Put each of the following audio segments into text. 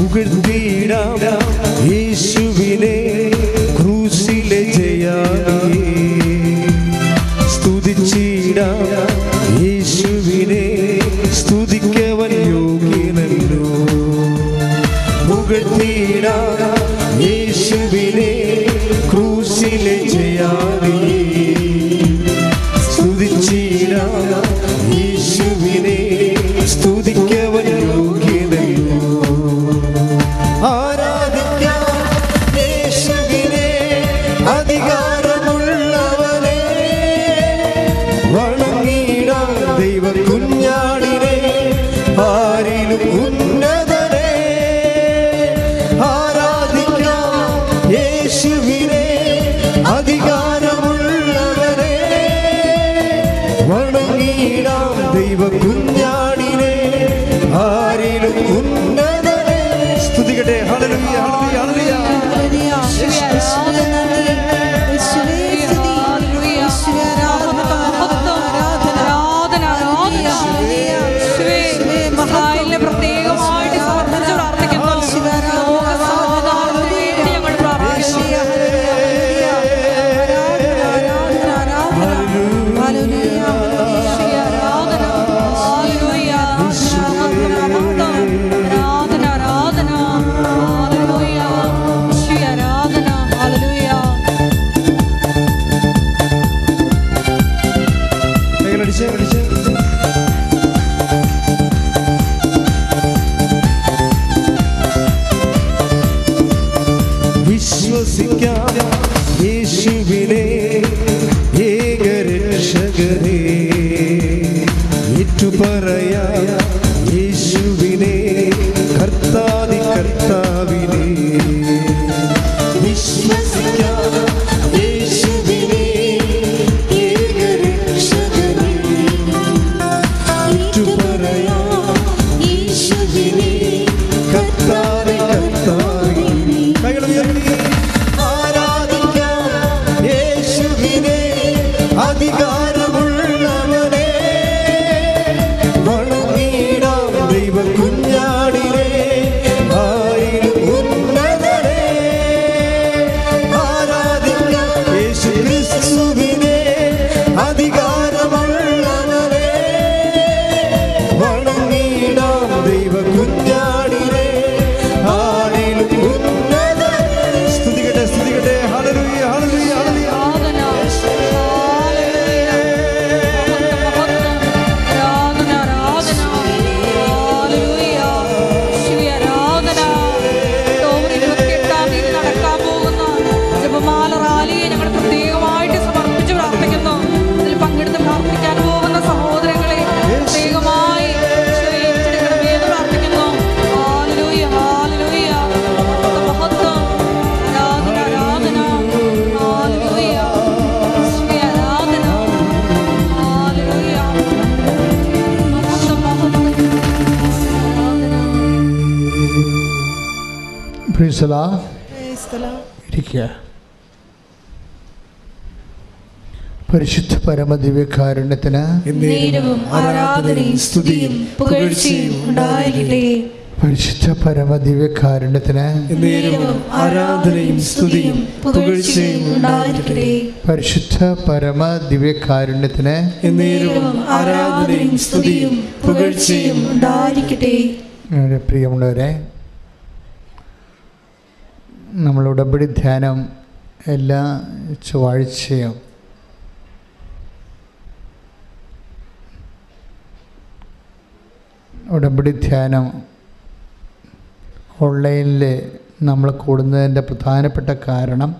പുകഴ്ത്തിയിടാം യേശുവിനെ ക്രൂശിലെ ജയാളിയെ സ്തുതിച്ചിടാം യേശുവിനെ സ്തുതിക്കവൻ യോഗ്യനല്ലോ പുകഴ്ത്തിയിടാം യേശുവിനെ ക്രൂശിലെ ജയാളിയെ സ്തുതിച്ചിടാം യേശുവിനെ സ്തുതിക്കവൻ യോഗ്യനല്ലോ ആരാധിക്കാം യേശുവിനെ അധികാരമുള്ളവനെ വണങ്ങിടാം ദൈവ കുഞ്ഞാടിനെ ആരിലും ഉന്നതനെ ആരാധിക്കാം യേശുവിനെ അധികാരമുള്ളവനെ വണങ്ങിടാം ദൈവ കുഞ്ഞാടിനെ ആരിലും ഉന്നതനെ സ്തുതികട്ടെ ഹല്ലേലൂയ ഹല്ലേലൂയ ഹല്ലേലൂയ പ്രത്യേകമായിട്ട് സമർപ്പിച്ച് പ്രാർത്ഥിക്കുന്നു ലോക സമാധാനത്തിന് വേണ്ടി ഞങ്ങൾ പ്രാർത്ഥിക്കുന്നു ആരാധന ഹല്ലേലൂയ ആരാധന ആരാധന ഹല്ലേലൂയ ശ്രീ ആരാധന ഹല്ലേലൂയ കൈകളടിച്ച് അടിച്ച് വിശ്വസിക്കാം യേശുവിനെ ഏകരക്ഷകരെ ഏറ്റുപറയാം യേശുവിനെ കർത്താതി കർത്താവിനെ വിശ്വസിക്കാം യേശുവിനെ ഏകരക്ഷകരെ ഏറ്റുപറയാം യേശുവിനെ കർത്താതി കർത്താവിനെ കൈകൾ ഉയർത്തി ആരാധിക്കാം യേശുവിനെ അധികാരമുള്ളവനെ വണങ്ങിടാം ദൈവ കുഞ്ഞാടിനെ ആയിരം ഉന്നതനെ ആരാധിക്കാം യേശു ക്രിസ്തുവിനെ അധികാരമുള്ളവനെ വണങ്ങിടാം ദൈവ കുഞ്ഞാടിനെ ആരിലും ഉന്നത സ്തുതികട്ടെ സ്തുതികട്ടെ ഹല്ലേലൂയ ഹല്ലേലൂയ ഹല്ലേലൂയ ആരാധന ആരാധന ആരാധന ഹല്ലേലൂയ ശ്രീ ആരാധന ഒക്ടോബർ ഇരുപത്തിയെട്ടാം തീയതി നടക്കാൻ പോകുന്ന ജപമാല റാലിയെ ഞങ്ങൾ പ്രത്യേകമായിട്ട് സമർപ്പിച്ച് പ്രാർത്ഥിക്കുന്നു അതിൽ പങ്കെടുത്ത് പ്രാർത്ഥിക്കാൻ പോകുന്ന സഹോദരങ്ങളെ പ്രത്യേകമായി ഈശോയെ ഏറ്റെടുക്കണമേ എന്ന് പ്രാർത്ഥിക്കുന്നു ഹല്ലേലൂയ ഹല്ലേലൂയ മഹത്വം ആരാധന ആരാധന ഹല്ലേലൂയ ഈശോയെ ആരാധന ഹല്ലേലൂയ മഹത്വം മഹത്വം ആരാധന പ്രിൻസല ഇരിക്കുക പരിശുദ്ധ പരമദിവ്യകാരുണ്യത്തിന് നേരവും ആരാധനയും സ്തുതിയും പുകഴ്ചയും ഉണ്ടായിരിക്കട്ടെ പരിശുദ്ധ പരമദിവ്യകാരുണ്യത്തിന് നേരവും ആരാധനയും സ്തുതിയും പുകഴ്ചയും ഉണ്ടായിരിക്കട്ടെ പരിശുദ്ധ പരമ ദിവ്യകാരുണ്യത്തിന് നേരവും ആരാധനയും സ്തുതിയും പുകഴ്ചയും ഉണ്ടായിരിക്കട്ടെ എൻ്റെ പ്രിയമുള്ളവരെ നമ്മൾ ഉടമ്പടി ധ്യാനം എല്ലാ ചൊവ്വാഴ്ചയും ഉടമ്പടി ധ്യാനം ഓൺലൈനിൽ നമ്മൾ കൂടുന്നതിൻ്റെ പ്രധാനപ്പെട്ട കാരണം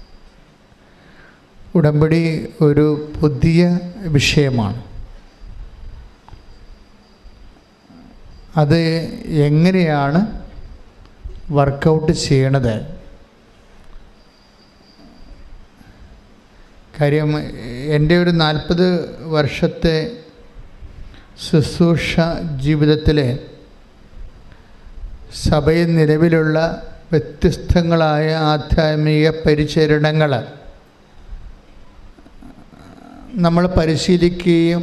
ഉടമ്പടി ഒരു പുതിയ വിഷയമാണ് അത് എങ്ങനെയാണ് വർക്കൗട്ട് ചെയ്യണത് കാര്യം എൻ്റെ ഒരു നാൽപ്പത് വർഷത്തെ ശുശ്രൂഷ ജീവിതത്തിൽ സഭയിൽ നിലവിലുള്ള വ്യത്യസ്തങ്ങളായ ആധ്യാത്മിക പരിചരണങ്ങൾ നമ്മൾ പരിശീലിക്കുകയും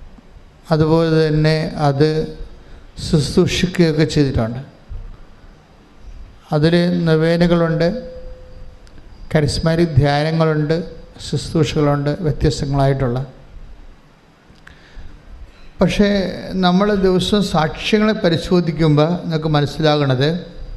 അതുപോലെ തന്നെ അത് ശുശ്രൂഷിക്കുകയൊക്കെ ചെയ്തിട്ടുണ്ട് അതിൽ നൊവേനുകളുണ്ട് കരിസ്മാരിക് ധ്യാനങ്ങളുണ്ട് ശുശ്രൂഷകളുണ്ട് വ്യത്യസ്തങ്ങളായിട്ടുള്ള പക്ഷേ നമ്മൾ ദിവസവും സാക്ഷ്യങ്ങളെ പരിശോധിക്കുമ്പോൾ നമുക്ക് മനസ്സിലാകണത്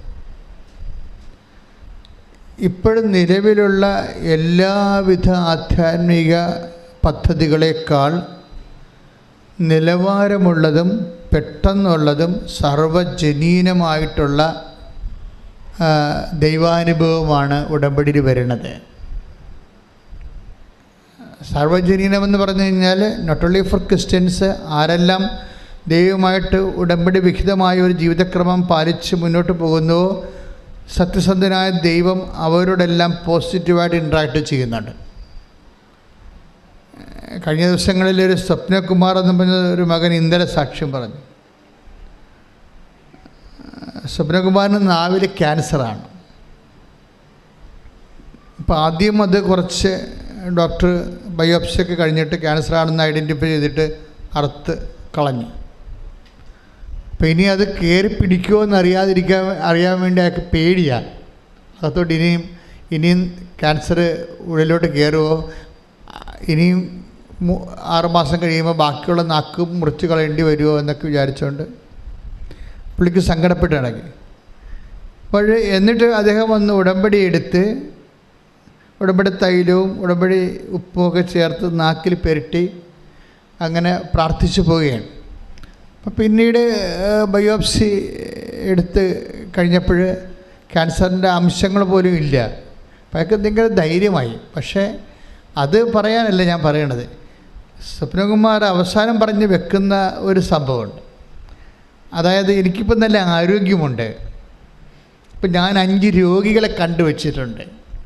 ഇപ്പോഴും നിലവിലുള്ള എല്ലാവിധ ആധ്യാത്മിക പദ്ധതികളെക്കാൾ നിലവാരമുള്ളതും പെട്ടെന്നുള്ളതും സർവജനീനമായിട്ടുള്ള ആ, ദൈവാനുഭവമാണ് ഉടമ്പടിയിൽ വരുന്നത് സർവജനീനമെന്ന് പറഞ്ഞു കഴിഞ്ഞാൽ നോട്ട് ഓൺലി ഫോർ ക്രിസ്ത്യൻസ് ആരെല്ലാം ദൈവമായിട്ട് ഉടമ്പടി വിഹിതമായ ഒരു ജീവിതക്രമം പാലിച്ച് മുന്നോട്ട് പോകുന്നുവോ സത്യസന്ധനായ ദൈവം അവരോടെല്ലാം പോസിറ്റീവായിട്ട് ഇൻട്രാക്ട് ചെയ്യുന്നുണ്ട് കഴിഞ്ഞ ദിവസങ്ങളിൽ ഒരു സ്വപ്നകുമാർ എന്ന് പറഞ്ഞ ഒരു മകൻ ഇന്നലെ സാക്ഷ്യം പറഞ്ഞു സ്വപ്നകുമാറിന് നാവിൽ ക്യാൻസറാണ് അപ്പോൾ ആദ്യം അത് കുറച്ച് ഡോക്ടർ ബയോപ്സി ഒക്കെ കഴിഞ്ഞിട്ട് ക്യാൻസർ ആണെന്ന് ഐഡൻറ്റിഫൈ ചെയ്തിട്ട് അറുത്ത് കളഞ്ഞു അപ്പോൾ ഇനി അത് കയറി പിടിക്കുമോ എന്ന് അറിയാതിരിക്കാൻ അറിയാൻ വേണ്ടി അയാൾക്ക് പേടിയാണ് അകത്തോട്ട് ഇനിയും ഇനിയും ക്യാൻസർ ഉള്ളിലോട്ട് കയറുമോ ഇനിയും മു- ആറുമാസം കഴിയുമ്പോൾ ബാക്കിയുള്ള നാക്ക് മുറിച്ച് കളയേണ്ടി വരുമോ എന്നൊക്കെ വിചാരിച്ചുകൊണ്ട് പുള്ളിക്ക് സങ്കടപ്പെട്ടിണങ്ങി അപ്പോൾ എന്നിട്ട് അദ്ദേഹം വന്ന് ഉടമ്പടി എടുത്ത് ഉടമ്പടി തൈലവും ഉടമ്പടി ഉപ്പും ഒക്കെ ചേർത്ത് നാക്കിൽ പെരട്ടി അങ്ങനെ പ്രാർത്ഥിച്ചു പോവുകയാണ് അപ്പം പിന്നീട് ഏഹ്, ബയോപ്സി എടുത്ത് കഴിഞ്ഞപ്പോൾ ക്യാൻസറിൻ്റെ അംശങ്ങൾ പോലും ഇല്ല അപ്പം അയാൾക്ക് എന്തെങ്കിലും ധൈര്യമായി പക്ഷേ അത് പറയാനല്ല ഞാൻ പറയണത് സ്വപ്നകുമാർ അവസാനം പറഞ്ഞ് വെക്കുന്ന ഒരു സംഭവമുണ്ട് അതായത് എനിക്കിപ്പം നല്ല ആരോഗ്യമുണ്ട് ഇപ്പം ഞാൻ അഞ്ച് രോഗികളെ കണ്ടുവച്ചിട്ടുണ്ട്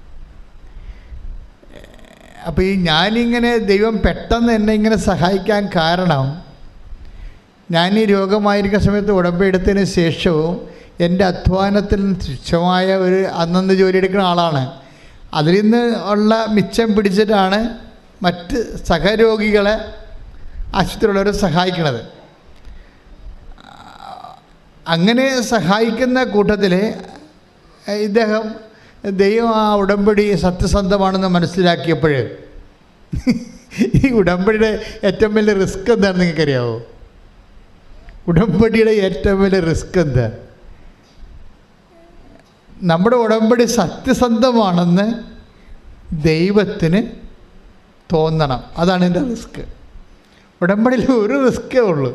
അപ്പോൾ ഈ ഞാനിങ്ങനെ ദൈവം പെട്ടെന്ന് എന്നെ ഇങ്ങനെ സഹായിക്കാൻ കാരണം ഞാൻ ഈ രോഗമായിരിക്കുന്ന സമയത്ത് ഉടമ്പെടുത്തതിന് ശേഷവും എൻ്റെ അധ്വാനത്തിൽ നിന്ന് തുച്ഛമായ ഒരു അന്നന്ന് ജോലി എടുക്കുന്ന ആളാണ് അതിൽ നിന്ന് ഉള്ള മിച്ചം പിടിച്ചിട്ടാണ് മറ്റ് സഹരോഗികളെ ആശുപത്രിയുള്ളവരെ സഹായിക്കുന്നത് അങ്ങനെ സഹായിക്കുന്ന കൂട്ടത്തിൽ ഇദ്ദേഹം ദൈവം ആ ഉടമ്പടി സത്യസന്ധമാണെന്ന് മനസ്സിലാക്കിയപ്പോൾ ഈ ഉടമ്പടിയുടെ ഏറ്റവും വലിയ റിസ്ക് എന്താണെന്ന് നിങ്ങൾക്കറിയാവോ ഉടമ്പടിയുടെ ഏറ്റവും വലിയ റിസ്ക് എന്താ നമ്മുടെ ഉടമ്പടി സത്യസന്ധമാണെന്ന് ദൈവത്തിന് തോന്നണം അതാണ് എൻ്റെ റിസ്ക് ഉടമ്പടിയിൽ ഒരു റിസ്ക്കേ ഉള്ളൂ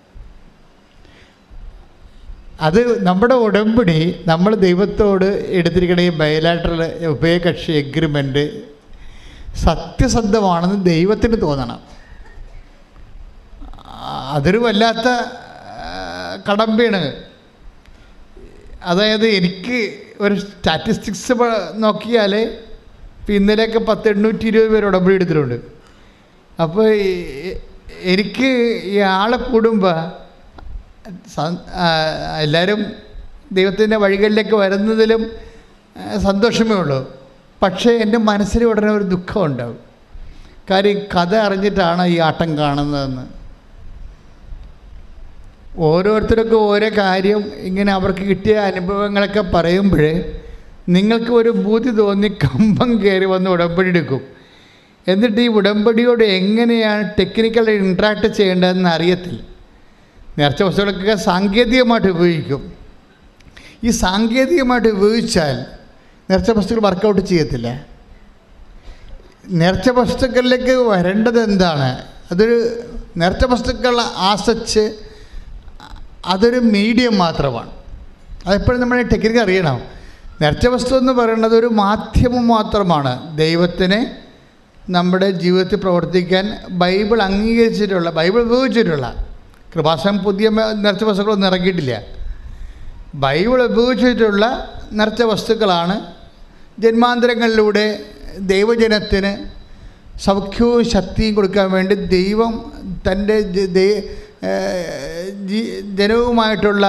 അത് നമ്മുടെ ഉടമ്പടി നമ്മൾ ദൈവത്തോട് എടുത്തിരിക്കുന്ന ഈ ബയലാറ്ററൽ ഉഭയകക്ഷി എഗ്രിമെൻ്റ് സത്യസന്ധമാണെന്ന് ദൈവത്തിന് തോന്നണം ആ, അതൊരു വല്ലാത്ത ആ, കടമ്പയാണ് അതായത് എനിക്ക് ഒരു സ്റ്റാറ്റിസ്റ്റിക്സ് നോക്കിയാൽ ഇപ്പം ഇന്നലെയൊക്കെ പത്ത് എണ്ണൂറ്റി ഇരുപത് പേര് ഉടമ്പടി എടുത്തിട്ടുണ്ട് അപ്പോൾ ഈ- എനിക്ക് ഈ ആളെ കൂടുമ്പോൾ സ- ആ, എല്ലാവരും ദൈവത്തിൻ്റെ വഴികളിലേക്ക് വരുന്നതിലും ആ, സന്തോഷമേ ഉള്ളൂ പക്ഷേ എൻ്റെ മനസ്സിൽ ഉടനെ ഒരു ദുഃഖം ഉണ്ടാവും കാര്യം കഥ അറിഞ്ഞിട്ടാണ് ഈ ആട്ടം കാണുന്നതെന്ന് ഓരോരുത്തർക്കും ഓരോ കാര്യം ഇങ്ങനെ അവർക്ക് കിട്ടിയ അനുഭവങ്ങളൊക്കെ പറയുമ്പോൾ നിങ്ങൾക്ക് ഒരു ബൂതി തോന്നി കമ്പം കയറി വന്ന് ഉടമ്പടി എടുക്കും എന്നിട്ട് ഈ ഉടമ്പടിയോട് എങ്ങനെയാണ് ടെക്നിക്കൽ ഇൻട്രാക്ട് ചെയ്യേണ്ടതെന്ന് അറിയത്തില്ല നേർച്ച വസ്തുക്കളൊക്കെ സാങ്കേതികമായിട്ട് ഉപയോഗിക്കും ഈ സാങ്കേതികമായിട്ട് ഉപയോഗിച്ചാൽ നേർച്ച വസ്തുക്കൾ വർക്കൗട്ട് ചെയ്യത്തില്ല നേർച്ച വസ്തുക്കളിലേക്ക് വരേണ്ടത് എന്താണ് അതൊരു നേർച്ച വസ്തുക്കൾ ആസച്ച് അതൊരു മീഡിയം മാത്രമാണ് അതെപ്പോഴും നമ്മൾ ടെക്നിക്ക് അറിയണം നേർച്ച വസ്തു എന്ന് പറയുന്നത് ഒരു മാധ്യമം മാത്രമാണ് ദൈവത്തിനെ നമ്മുടെ ജീവിതത്തിൽ പ്രവർത്തിക്കാൻ ബൈബിൾ അംഗീകരിച്ചിട്ടുള്ള ബൈബിൾ ഉപയോഗിച്ചിട്ടുള്ള കൃപാസം പുതിയ മ- നേർച്ച വസ്തുക്കളൊന്നും ഇറക്കിയിട്ടില്ല ബൈബിൾ ഉപയോഗിച്ചിട്ടുള്ള നേർച്ച വസ്തുക്കളാണ് ജന്മാന്തരങ്ങളിലൂടെ ദൈവജനത്തിന് സൗഖ്യവും ശക്തിയും കൊടുക്കാൻ വേണ്ടി ദൈവം തൻ്റെ ജ- ദൈ- ഏഹ് ജി- ജനവുമായിട്ടുള്ള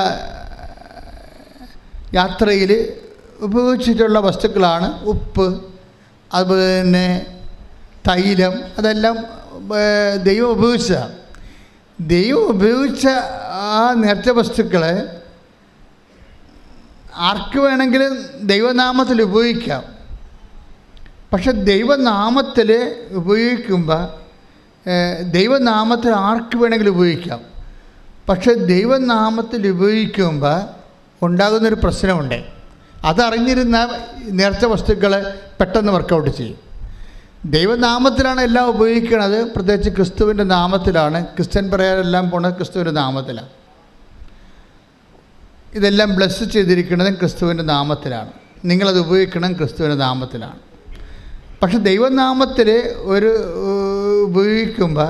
യാത്രയിൽ ഉപയോഗിച്ചിട്ടുള്ള വസ്തുക്കളാണ് ഉപ്പ് അതുപോലെ തന്നെ തൈലം അതെല്ലാം ഏഹ് ദൈവം ഉപയോഗിച്ചതാണ് ദൈവം ഉപയോഗിച്ച ആ നേർച്ച വസ്തുക്കളെ ആർക്ക് വേണമെങ്കിലും ദൈവനാമത്തിൽ ഉപയോഗിക്കാം പക്ഷെ ദൈവനാമത്തിൽ ഉപയോഗിക്കുമ്പോൾ ഏഹ്, ദൈവനാമത്തിൽ ആർക്ക് വേണമെങ്കിലും ഉപയോഗിക്കാം പക്ഷെ ദൈവനാമത്തിൽ ഉപയോഗിക്കുമ്പോൾ ഉണ്ടാകുന്നൊരു പ്രശ്നമുണ്ട് അതറിഞ്ഞിരുന്ന നേർച്ച വസ്തുക്കൾ പെട്ടെന്ന് വർക്കൗട്ട് ചെയ്യും ദൈവനാമത്തിലാണ് എല്ലാം ഉപയോഗിക്കുന്നത് പ്രത്യേകിച്ച് ക്രിസ്തുവിൻ്റെ നാമത്തിലാണ് ക്രിസ്ത്യൻ പറയാനെല്ലാം പോണത് ക്രിസ്തുവിൻ്റെ നാമത്തിലാണ് ഇതെല്ലാം ബ്ലസ് ചെയ്തിരിക്കുന്നതും ക്രിസ്തുവിൻ്റെ നാമത്തിലാണ് നിങ്ങളത് ഉപയോഗിക്കണം ക്രിസ്തുവിൻ്റെ നാമത്തിലാണ് പക്ഷെ ദൈവനാമത്തിൽ ഒരു ഏഹ്, ഉപയോഗിക്കുമ്പോൾ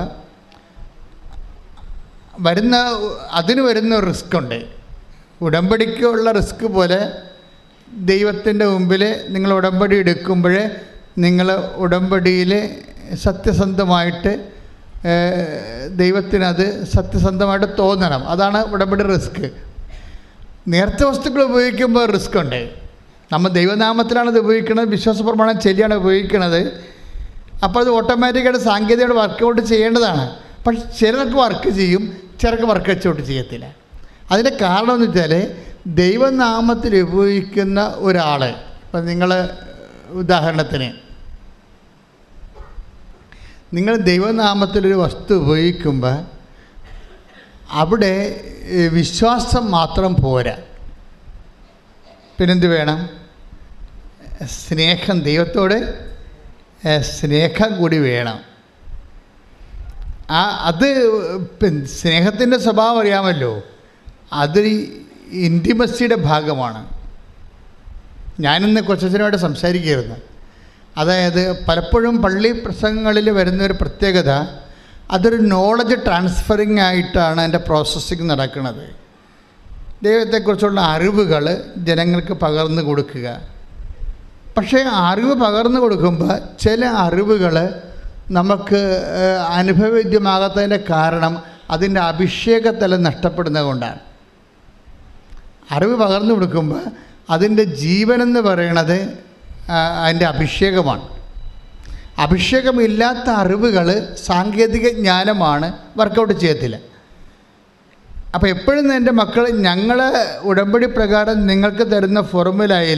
വരുന്ന അതിന് വരുന്ന ഒരു റിസ്ക് ഉണ്ട് ഉടമ്പടിക്കുള്ള റിസ്ക് പോലെ ദൈവത്തിൻ്റെ മുമ്പിൽ നിങ്ങൾ ഉടമ്പടി എടുക്കുമ്പോൾ നിങ്ങൾ ഉടമ്പടിയിൽ സത്യസന്ധമായിട്ട് ഏഹ്, ദൈവത്തിനത് സത്യസന്ധമായിട്ട് തോന്നണം അതാണ് ഉടമ്പടി റിസ്ക് നേർച്ച വസ്തുക്കൾ ഉപയോഗിക്കുമ്പോൾ റിസ്ക് ഉണ്ട് നമ്മൾ ദൈവനാമത്തിലാണ് ഇത് ഉപയോഗിക്കുന്നത് വിശ്വാസപ്രമാണം ശരിയാണ് ഉപയോഗിക്കുന്നത് അപ്പോൾ അത് ഓട്ടോമാറ്റിക്കായിട്ട് സാങ്കേതികമായിട്ട് വർക്കൗട്ട് ചെയ്യേണ്ടതാണ് പക്ഷെ ചിലർക്ക് വർക്ക് ചെയ്യും ചിലർക്ക് വർക്ക് വെച്ചോട്ട് ചെയ്യത്തില്ല അതിൻ്റെ കാരണം എന്ന് വെച്ചാൽ ദൈവനാമത്തിൽ ഉപയോഗിക്കുന്ന ഒരാൾ ഇപ്പം നിങ്ങൾ ഉദാഹരണത്തിന് നിങ്ങൾ ദൈവനാമത്തിലൊരു വസ്തു ഉപയോഗിക്കുമ്പോൾ അവിടെ ഏഹ്, വിശ്വാസം മാത്രം പോരാ പിന്നെന്ത് വേണം സ്നേഹം ദൈവത്തോട് ഏഹ്, സ്നേഹം കൂടി വേണം ആ അത് പിൻ- സ്നേഹത്തിൻ്റെ സ്വഭാവം അറിയാമല്ലോ അത് ഇൻറ്റിമസിയുടെ ഭാഗമാണ് ഞാനിന്ന് കൊച്ചച്ഛനുമായിട്ട് സംസാരിക്കുകയായിരുന്നു അതായത് പലപ്പോഴും പള്ളി പ്രസംഗങ്ങളിൽ വരുന്ന ഒരു പ്രത്യേകത അതൊരു നോളജ് ട്രാൻസ്ഫറിങ് ആയിട്ടാണ് അതിൻ്റെ പ്രോസസ്സിങ് നടക്കുന്നത് ദൈവത്തെക്കുറിച്ചുള്ള അറിവുകൾ ജനങ്ങൾക്ക് പകർന്നു കൊടുക്കുക പക്ഷേ അറിവ് പകർന്നു കൊടുക്കുമ്പോൾ ചില അറിവുകൾ നമുക്ക് ഏഹ്, അനുഭവവേദ്യമാകാത്തതിൻ്റെ കാരണം അതിൻ്റെ അഭിഷേകത്തല നഷ്ടപ്പെടുന്നത് കൊണ്ടാണ് അറിവ് പകർന്നു കൊടുക്കുമ്പോൾ അതിൻ്റെ ജീവനെന്ന് പറയണത് ആ, അതിൻ്റെ അഭിഷേകമാണ് അഭിഷേകമില്ലാത്ത അറിവുകൾ സാങ്കേതിക ജ്ഞാനമാണ് വർക്കൗട്ട് ചെയ്യത്തില്ല അപ്പോൾ എപ്പോഴും എൻ്റെ മക്കൾ ഞങ്ങൾ ഉടമ്പടി പ്രകാരം നിങ്ങൾക്ക് തരുന്ന ഫോർമുലയിൽ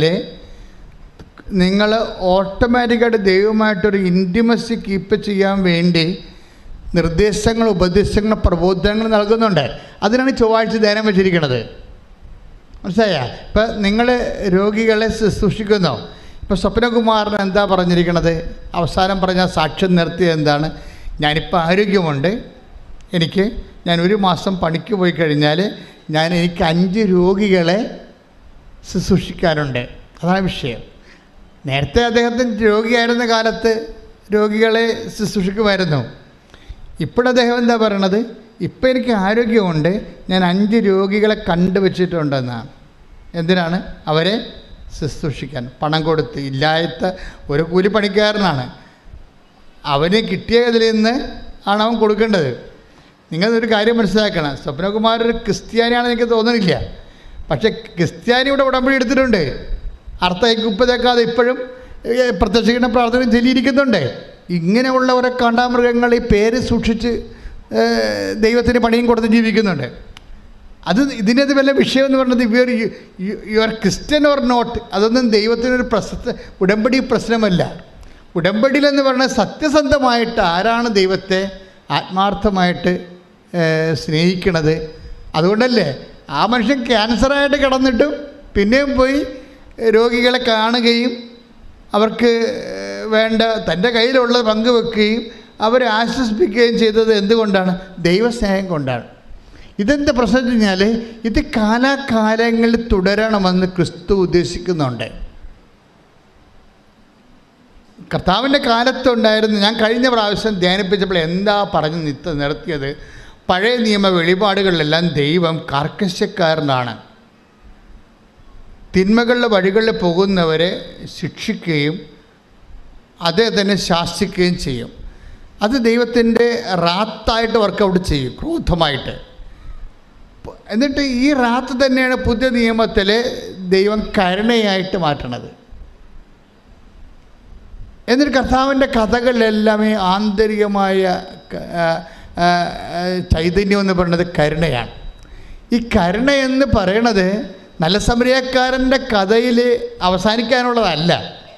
നിങ്ങൾ ഓട്ടോമാറ്റിക്കായിട്ട് ദൈവമായിട്ടൊരു ഇൻറ്റിമസി കീപ്പ് ചെയ്യാൻ വേണ്ടി നിർദ്ദേശങ്ങൾ ഉപദേശങ്ങൾ പ്രബോധനങ്ങൾ നൽകുന്നുണ്ട് അതിനാണ് ചൊവ്വാഴ്ച ധ്യാനം വെച്ചിരിക്കുന്നത് മനസ്സിലായ ഇപ്പം നിങ്ങൾ രോഗികളെ ശുശ്രൂഷിക്കുന്നു ഇപ്പോൾ സ്വപ്നകുമാറിന് എന്താ പറഞ്ഞിരിക്കണത് അവസാനം പറഞ്ഞ സാക്ഷ്യം നിർത്തിയത് എന്താണ് ഞാനിപ്പോൾ ആരോഗ്യമുണ്ട് എനിക്ക് ഞാൻ ഒരു മാസം പണിക്ക് പോയി കഴിഞ്ഞാൽ ഞാൻ എനിക്ക് അഞ്ച് രോഗികളെ ശുശ്രൂഷിക്കാനുണ്ട് അതാണ് വിഷയം നേരത്തെ അദ്ദേഹത്തിന് രോഗിയായിരുന്ന കാലത്ത് രോഗികളെ ശുശ്രൂഷിക്കുമായിരുന്നു ഇപ്പോഴദ്ദേഹം എന്താ പറയണത് ഇപ്പം എനിക്ക് ആരോഗ്യമുണ്ട് ഞാൻ അഞ്ച് രോഗികളെ കണ്ടുവച്ചിട്ടുണ്ടെന്നാണ് എന്തിനാണ് അവരെ ശുശ്രൂഷിക്കാൻ പണം കൊടുത്ത് ഇല്ലാത്ത ഒരു കൂലിപ്പണിക്കാരനാണ് അവന് കിട്ടിയതിൽ നിന്ന് ആണ് അവൻ കൊടുക്കേണ്ടത് നിങ്ങളൊരു കാര്യം മനസ്സിലാക്കണം സ്വപ്നകുമാർ ഒരു ക്രിസ്ത്യാനിയാണെന്ന് എനിക്ക് തോന്നുന്നില്ല പക്ഷേ ക്രിസ്ത്യാനി ഇവിടെ ഉടമ്പടി എടുത്തിട്ടുണ്ട് അർത്ഥയ്ക്ക് ഉപ്പതേക്കാതെ ഇപ്പോഴും ഏ, പ്രത്യക്ഷീകരണ പ്രാർത്ഥന ചൊല്ലിയിരിക്കുന്നുണ്ട് ഇങ്ങനെയുള്ളവരെ കാണ്ടാമൃഗങ്ങൾ ഈ പേര് സൂക്ഷിച്ച് ഏ, ദൈവത്തിന് പണിയും കൊടുത്ത് ജീവിക്കുന്നുണ്ട് അത് ഇതിനത് വല്ല വിഷയം എന്ന് പറഞ്ഞത് ഇവർ you are Christian or not അതൊന്നും ദൈവത്തിനൊരു പ്രശ്ന ഉടമ്പടി പ്രശ്നമല്ല ഉടമ്പടിയിലെന്ന് പറഞ്ഞാൽ സത്യസന്ധമായിട്ട് ആരാണ് ദൈവത്തെ ആത്മാർത്ഥമായിട്ട് ഏഹ്, സ്നേഹിക്കണത് അതുകൊണ്ടല്ലേ ആ മനുഷ്യൻ ക്യാൻസറായിട്ട് കിടന്നിട്ടും പിന്നെയും പോയി രോഗികളെ കാണുകയും അവർക്ക് ഏഹ്, വേണ്ട തൻ്റെ കയ്യിലുള്ള പങ്കുവെക്കുകയും അവരെ ആശ്വസിപ്പിക്കുകയും ചെയ്തത് എന്തുകൊണ്ടാണ് ദൈവസ്നേഹം കൊണ്ടാണ് ഇതെന്താ പ്രശ്നം വെച്ച് കഴിഞ്ഞാൽ ഇത് കാലാകാലങ്ങളിൽ തുടരണമെന്ന് ക്രിസ്തു ഉദ്ദേശിക്കുന്നുണ്ട് കർത്താവിൻ്റെ കാലത്തുണ്ടായിരുന്നു ഞാൻ കഴിഞ്ഞ പ്രാവശ്യം ധ്യാനിപ്പിച്ചപ്പോൾ എന്താ പറഞ്ഞ് നിത്ത നിർത്തിയത് പഴയ നിയമ വെളിപാടുകളിലെല്ലാം ദൈവം കാർക്കശ്യക്കാരനാണ് തിന്മകളുടെ വഴികളിൽ പോകുന്നവരെ ശിക്ഷിക്കുകയും അതേ തന്നെ ശാസിക്കുകയും ചെയ്യും അത് ദൈവത്തിൻ്റെ റാത്തായിട്ട് വർക്കൗട്ട് ചെയ്യും ക്രോധമായിട്ട് എന്നിട്ട് ഈ റാത്ത് തന്നെയാണ് പുതിയ നിയമത്തിൽ ദൈവം കരുണയായിട്ട് മാറ്റണത് എന്നിട്ട് കർത്താവിൻ്റെ കഥകളിലെല്ലാമേ ആന്തരികമായ ക- ആ, ആ, ആ, ചൈതന്യം എന്ന് പറയുന്നത് കരുണയാണ് ഈ കരുണ എന്ന് പറയണത് നല്ല സമരിയക്കാരൻ്റെ കഥയിൽ അവസാനിക്കാനുള്ളതല്ല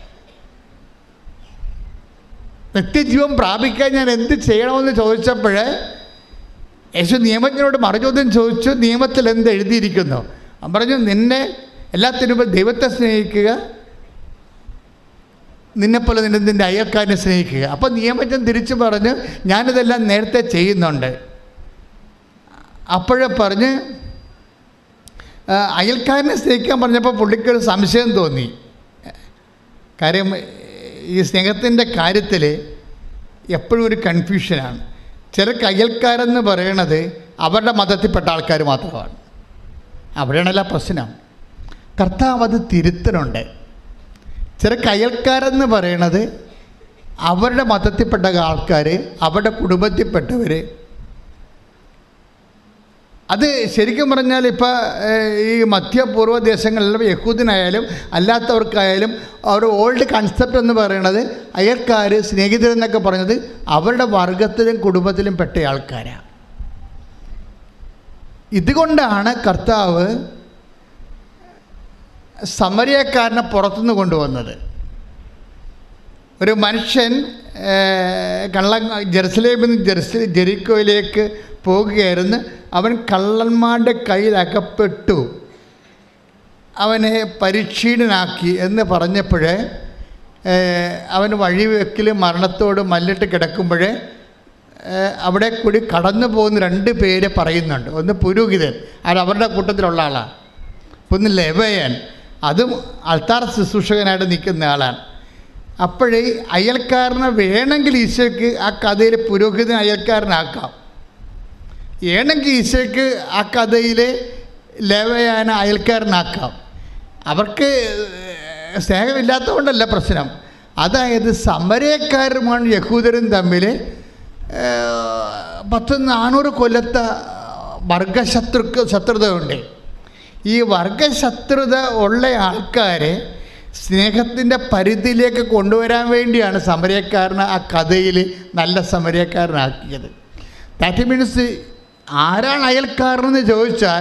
നിത്യജീവൻ പ്രാപിക്കാൻ ഞാൻ എന്ത് ചെയ്യണമെന്ന് ചോദിച്ചപ്പോൾ യേശു നിയമജ്ഞനോട് മറുചോദ്യം ചോദിച്ചു നിയമത്തിൽ എന്ത് എഴുതിയിരിക്കുന്നു അവൻ പറഞ്ഞു നിന്നെ എല്ലാത്തിനും മുമ്പ് ദൈവത്തെ സ്നേഹിക്കുക നിന്നെപ്പോലെ നിന്നെ നിൻ്റെ അയൽക്കാരനെ സ്നേഹിക്കുക അപ്പോൾ നിയമജ്ഞൻ തിരിച്ചു പറഞ്ഞു ഞാനിതെല്ലാം നേരത്തെ ചെയ്യുന്നുണ്ട് അപ്പോഴേ പറഞ്ഞ് ആ, അയൽക്കാരനെ സ്നേഹിക്കാൻ പറഞ്ഞപ്പോൾ പുള്ളിക്കൊരു സംശയം തോന്നി കാര്യം ഈ സ്നേഹത്തിൻ്റെ കാര്യത്തിൽ എപ്പോഴും ഒരു കൺഫ്യൂഷനാണ് ചില അയൽക്കാരെന്ന് പറയണത് അവരുടെ മതത്തിൽപ്പെട്ട ആൾക്കാർ മാത്രമാണ് അവിടെയാണല്ല പ്രശ്നം കർത്താവ് അത് തിരുത്തനുണ്ട് ചില അയൽക്കാരെന്ന് പറയണത് അവരുടെ മതത്തിൽപ്പെട്ട ആൾക്കാർ അവരുടെ കുടുംബത്തിൽപ്പെട്ടവർ അത് ശരിക്കും പറഞ്ഞാൽ ഇപ്പോൾ ഈ മധ്യപൂർവ്വ ദേശങ്ങളിലും യഹൂദിനായാലും അല്ലാത്തവർക്കായാലും അവർ ഓൾഡ് കൺസെപ്റ്റ് എന്ന് പറയുന്നത് അയൽക്കാർ സ്നേഹിതരെന്നൊക്കെ പറഞ്ഞത് അവരുടെ വർഗത്തിലും കുടുംബത്തിലും പെട്ട ആൾക്കാരാണ് ഇതുകൊണ്ടാണ് കർത്താവ് സമരിയക്കാരനെ പുറത്തുനിന്ന് കൊണ്ടുവന്നത് ഒരു മനുഷ്യൻ കള്ള ജെറുസലേമിൽ നിന്ന് ജെറുസ ജെറിക്കോയിലേക്ക് പോകുകയായിരുന്നു അവൻ കള്ളന്മാരുടെ കയ്യിൽ അകപ്പെട്ടു അവനെ പരിക്ഷീണനാക്കി എന്ന് പറഞ്ഞപ്പോഴേ അവൻ വഴിവെക്കിൽ മരണത്തോട് മല്ലിട്ട് കിടക്കുമ്പോഴേ അവിടെ കൂടി കടന്നു പോകുന്ന രണ്ട് പേര് പറയുന്നുണ്ട് ഒന്ന് പുരോഹിതൻ അത് അവരുടെ കൂട്ടത്തിലുള്ള ആളാണ് ഒന്ന് ലെവയൻ അതും അൾത്താർ ശുശ്രൂഷകനായിട്ട് നിൽക്കുന്ന ആളാണ് അപ്പോഴേ അയൽക്കാരനെ വേണമെങ്കിൽ ഈശോയ്ക്ക് ആ കഥയിൽ പുരോഹിതൻ അയൽക്കാരനാക്കാം വേണമെങ്കിൽ ഈശോയ്ക്ക് ആ കഥയിൽ ലേവയാന അയൽക്കാരനാക്കാം അവർക്ക് സ്നേഹമില്ലാത്തതുകൊണ്ടല്ല പ്രശ്നം അതായത് സമരക്കാരുമാണ് യഹൂദരും തമ്മിൽ പത്ത് നാനൂറ് കൊല്ലത്തെ വർഗശത്രുക്ക് ശത്രുതയുണ്ട് ഈ വർഗശത്രുത ഉള്ള ആൾക്കാരെ സ്നേഹത്തിൻ്റെ പരിധിയിലേക്ക് കൊണ്ടുവരാൻ വേണ്ടിയാണ് സമരക്കാരനെ ആ കഥയിൽ നല്ല സമരക്കാരനാക്കിയത് ദാറ്റ് മീൻസ് ആരാണ് അയൽക്കാരനെന്ന് ചോദിച്ചാൽ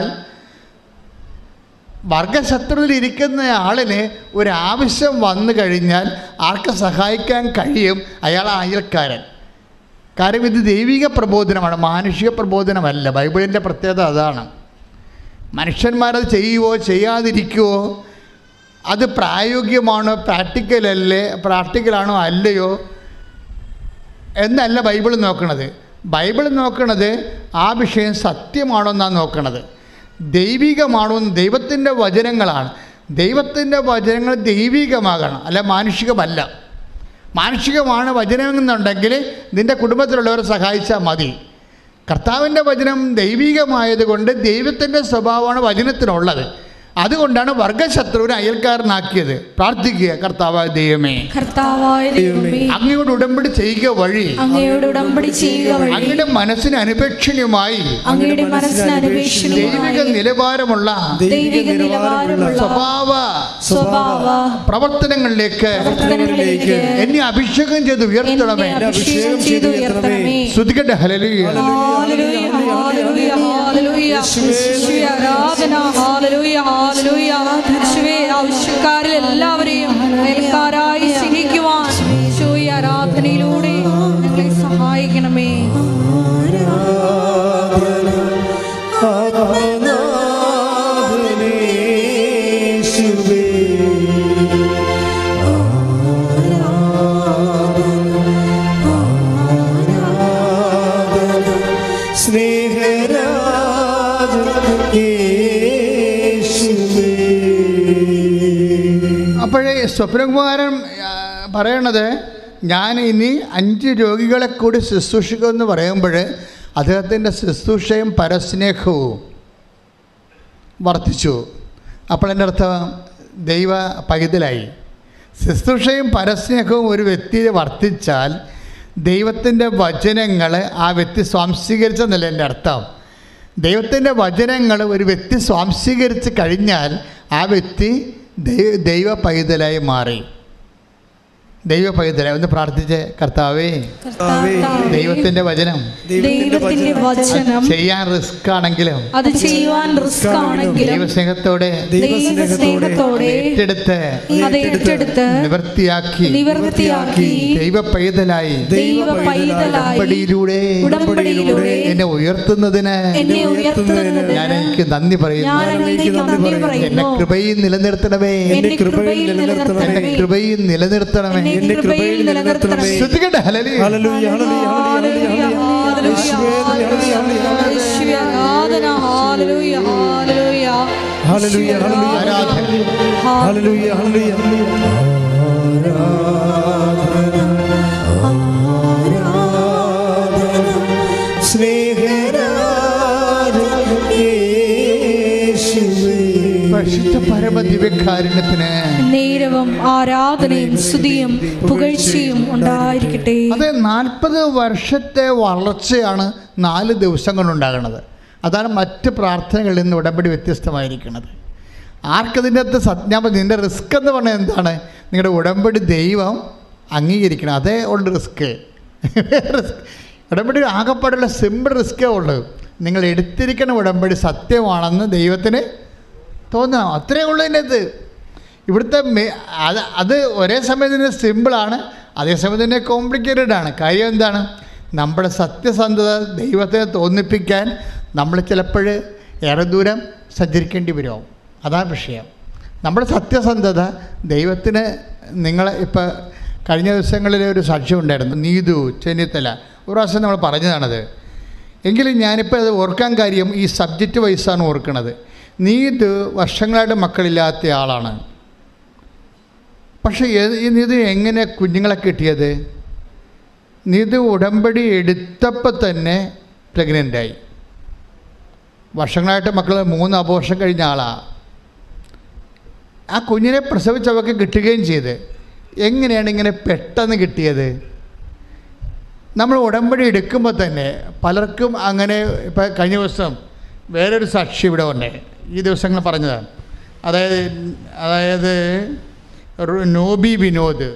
വർഗശത്രുവിൽ ഇരിക്കുന്ന ആളിന് ഒരു ആവശ്യം വന്നു കഴിഞ്ഞാൽ ആർക്ക് സഹായിക്കാൻ കഴിയും അയാൾ അയൽക്കാരൻ കാര്യം ഇത് ദൈവിക പ്രബോധനമാണ് മാനുഷിക പ്രബോധനമല്ല ബൈബിളിൻ്റെ പ്രത്യേകത അതാണ് മനുഷ്യന്മാരത് ചെയ്യുവോ ചെയ്യാതിരിക്കുവോ അത് പ്രായോഗികമാണോ പ്രാക്ടിക്കലല്ലേ പ്രാക്ടിക്കലാണോ അല്ലയോ എന്നല്ല ബൈബിൾ നോക്കണത് ബൈബിൾ നോക്കണത് ആ വിഷയം സത്യമാണോ എന്നാണ് നോക്കണത് ദൈവികമാണോ ദൈവത്തിൻ്റെ വചനങ്ങളാണ് ദൈവത്തിൻ്റെ വചനങ്ങൾ ദൈവികമാകണം അല്ല മാനുഷികമല്ല മാനുഷികമാണ് വചനം എന്നുണ്ടെങ്കിൽ നിൻ്റെ കുടുംബത്തിലുള്ളവരെ സഹായിച്ചാൽ മതി കർത്താവിൻ്റെ വചനം ദൈവികമായതുകൊണ്ട് ദൈവത്തിൻ്റെ സ്വഭാവമാണ് വചനത്തിനുള്ളത് അതുകൊണ്ടാണ് വർഗശത്രുവിനെ അയൽക്കാരനാക്കിയത് പ്രാർത്ഥിക്കുക കർത്താവായ ദൈവമേ കർത്താവായ ദൈവമേ അങ്ങയോട് ഉടമ്പടി ചെയ്യുക വഴി അങ്ങയോട് ഉടമ്പടി ചെയ്യുക വഴി അങ്ങയുടെ മനസ്സിന് അനുപേക്ഷണീയമായി അങ്ങയുടെ മനസ്സിന് ദൈവിക അനുപേക്ഷണീയമായി നിലവാരമുള്ള ദൈവിക നിലവാരമുള്ള സ്വഭാവ സ്വഭാവ പ്രവർത്തനങ്ങളിലേക്ക് പ്രവർത്തനങ്ങളിലേക്ക് എന്നെ അഭിഷേകം ചെയ്ത് ഉയർത്തണമേ എന്നെ അഭിഷേകം ചെയ്തു ഉയർത്തണമേ ശ്രുതികട്ടെ ഹലലിയ ഹല്ലേലൂയ, ഹല്ലേലൂയ, ഹല്ലേലൂയ. യേശുവേ, ആരാധന ഹല്ലേലൂയ, ഹല്ലേലൂയ. യേശുവേ, ആവശ്യക്കാരിൽ എല്ലാവരെയും അയൽക്കാരായി സ്നേഹിക്കുവാൻ യേശുവേ, ആരാധനയിലൂടെ ഞങ്ങളെ സഹായിക്കണമേ ആത്മനാഥനേശുവേ, ആരാധന, സ്നേഹരാജ അപ്പോഴേ സ്വപ്നകുമാരൻ ആ, പറയണത് ഞാൻ ഇനി അഞ്ച് രോഗികളെ കൂടി ശുശ്രൂഷിക്കുമെന്ന് പറയുമ്പോൾ അദ്ദേഹത്തിൻ്റെ ശുശ്രൂഷയും പരസ്നേഹവും വർദ്ധിച്ചു അപ്പോൾ എൻ്റെ അർത്ഥം ദൈവ പൈതലായി ശുശ്രൂഷയും പരസ്നേഹവും ഒരു വ്യക്തിയെ വർദ്ധിച്ചാൽ ദൈവത്തിൻ്റെ വചനങ്ങൾ ആ വ്യക്തി സ്വാംശീകരിച്ചെന്നല്ല എൻ്റെ അർത്ഥം ദൈവത്തിൻ്റെ വചനങ്ങൾ ഒരു വ്യക്തി സ്വാംശീകരിച്ച് കഴിഞ്ഞാൽ ആ വ്യക്തി ദൈവ ദൈവ പൈതലായി മാറി ദൈവ പൈതലെ ഒന്ന് പ്രാർത്ഥിച്ച് കർത്താവേ കർത്താവേ, ദൈവത്തിൻ്റെ വചനം ദൈവത്തിന്റെ വചനം ചെയ്യാൻ റിസ്ക് ആണെങ്കിലും അത് ചെയ്യുവാൻ റിസ്ക് ആണെങ്കിലും ദൈവസ്നേഹത്തോടെ ദൈവസ്നേഹത്തോടെ ഏറ്റെടുത്ത് അത് ഏറ്റെടുത്ത് നിവൃത്തിയാക്കി നിവർത്തിയാക്കി ദൈവ പൈതലായി ദൈവ പൈതലായി ഉടമ്പടിയിലൂടെ ഉടമ്പടിയിലൂടെ എന്നെ ഉയർത്തുന്നതിന് എന്നെ ഉയർത്തുന്നതിന് ഞാൻ എനിക്ക് നന്ദി ഞാൻ പറയുന്നു അങ്ങേക്ക് നന്ദി എന്നെ പറയുന്നു കൃപയിൽ നിലനിർത്തണമേ എന്നെ കൃപയിൽ എന്നെ നിലനിർത്തണമേ കൃപയിൽ നിലനിർത്തണമേ എന്നെ കൃപയിൽ നിലനിർത്തണമേ ശ്രദ്ധിക്കട്ടെ ഹല്ലേലൂയ. ഹല്ലേലൂയ, ഹല്ലേലൂയ, ഹല്ലേലൂയ, ഹല്ലേലൂയ. യേശുവേ, ഹല്ലേലൂയ, ഹല്ലേലൂയ. യേശുവേ, ആരാധന ഹല്ലേലൂയ ഹല്ലേലൂയ ഹല്ലേലൂയ, ഹല്ലേലൂയ. ആരാധന ഹല്ലേലൂയ, ഹല്ലേലൂയ. പരിശുദ്ധ പരമ ദിവ്യകാരുണ്യത്തിന് നേരവും ആരാധനയും സ്തുതിയും പുകഴ്ചയും ഉണ്ടായിരിക്കട്ടെ അത് നാൽപ്പത് വർഷത്തെ വളർച്ചയാണ് നാല് ദിവസം കൊണ്ടുണ്ടാകുന്നത് അതാണ് മറ്റ് പ്രാർത്ഥനകളിൽ നിന്ന് ഉടമ്പടി വ്യത്യസ്തമായിരിക്കുന്നത് ആർക്കതിൻ്റെ അകത്ത് സത്യാപ നിൻ്റെ റിസ്ക് എന്ന് പറഞ്ഞാൽ എന്താണ് നിങ്ങളുടെ ഉടമ്പടി ദൈവം അംഗീകരിക്കണം അതേ ഉള്ളു റിസ്ക് ഉടമ്പടി ആകപ്പാടുള്ള സിമ്പിൾ റിസ്ക്കേ ഉള്ളൂ നിങ്ങൾ എടുത്തിരിക്കുന്ന ഉടമ്പടി സത്യമാണെന്ന് ദൈവത്തിന് തോന്നണം അത്രേ ഉള്ളൂ ഇതിനകത്ത് ഇവിടുത്തെ മെ- അത് അത് ഒരേ സമയം തന്നെ സിമ്പിളാണ് അതേസമയം തന്നെ കോംപ്ലിക്കേറ്റഡ് ആണ് കാര്യം എന്താണ് നമ്മുടെ സത്യസന്ധത ദൈവത്തെ തോന്നിപ്പിക്കാൻ നമ്മൾ ചിലപ്പോൾ ഏറെ ദൂരം സഞ്ചരിക്കേണ്ടി വരും അതാണ് വിഷയം നമ്മുടെ സത്യസന്ധത ദൈവത്തിന് നിങ്ങൾ ഇപ്പോൾ കഴിഞ്ഞ ദിവസങ്ങളിൽ ഒരു സാക്ഷ്യം ഉണ്ടായിരുന്നു നീതു ചെന്നിത്തല ഒരു പ്രാവശ്യം നമ്മൾ പറഞ്ഞതാണത് എങ്കിലും ഞാനിപ്പോൾ അത് ഓർക്കാൻ കാര്യം ഈ സബ്ജക്റ്റ് വൈസാണ് ഓർക്കുന്നത് നീത് വർഷങ്ങളായിട്ട് മക്കളില്ലാത്ത ആളാണ് പക്ഷേ ഏത്- ഈ നീത് എങ്ങനെ കുഞ്ഞുങ്ങളെ കിട്ടിയത് നീത് ഉടമ്പടി എടുത്തപ്പോൾ തന്നെ പ്രഗ്നൻ്റായി വർഷങ്ങളായിട്ട് മക്കൾ മൂന്ന് അപോർഷം കഴിഞ്ഞ ആളാണ് ആ കുഞ്ഞിനെ പ്രസവിച്ചവർക്ക് കിട്ടുകയും ചെയ്ത് എങ്ങനെയാണ് ഇങ്ങനെ പെട്ടെന്ന് കിട്ടിയത് നമ്മൾ ഉടമ്പടി എടുക്കുമ്പോൾ തന്നെ പലർക്കും അങ്ങനെ ഇപ്പം കഴിഞ്ഞ ദിവസം വേറൊരു സാക്ഷി ഇവിടെ ഉണ്ട് ഈ ദിവസങ്ങൾ പറഞ്ഞതാണ് അതായത് അതായത് ഒരു നോബി വിനോദ്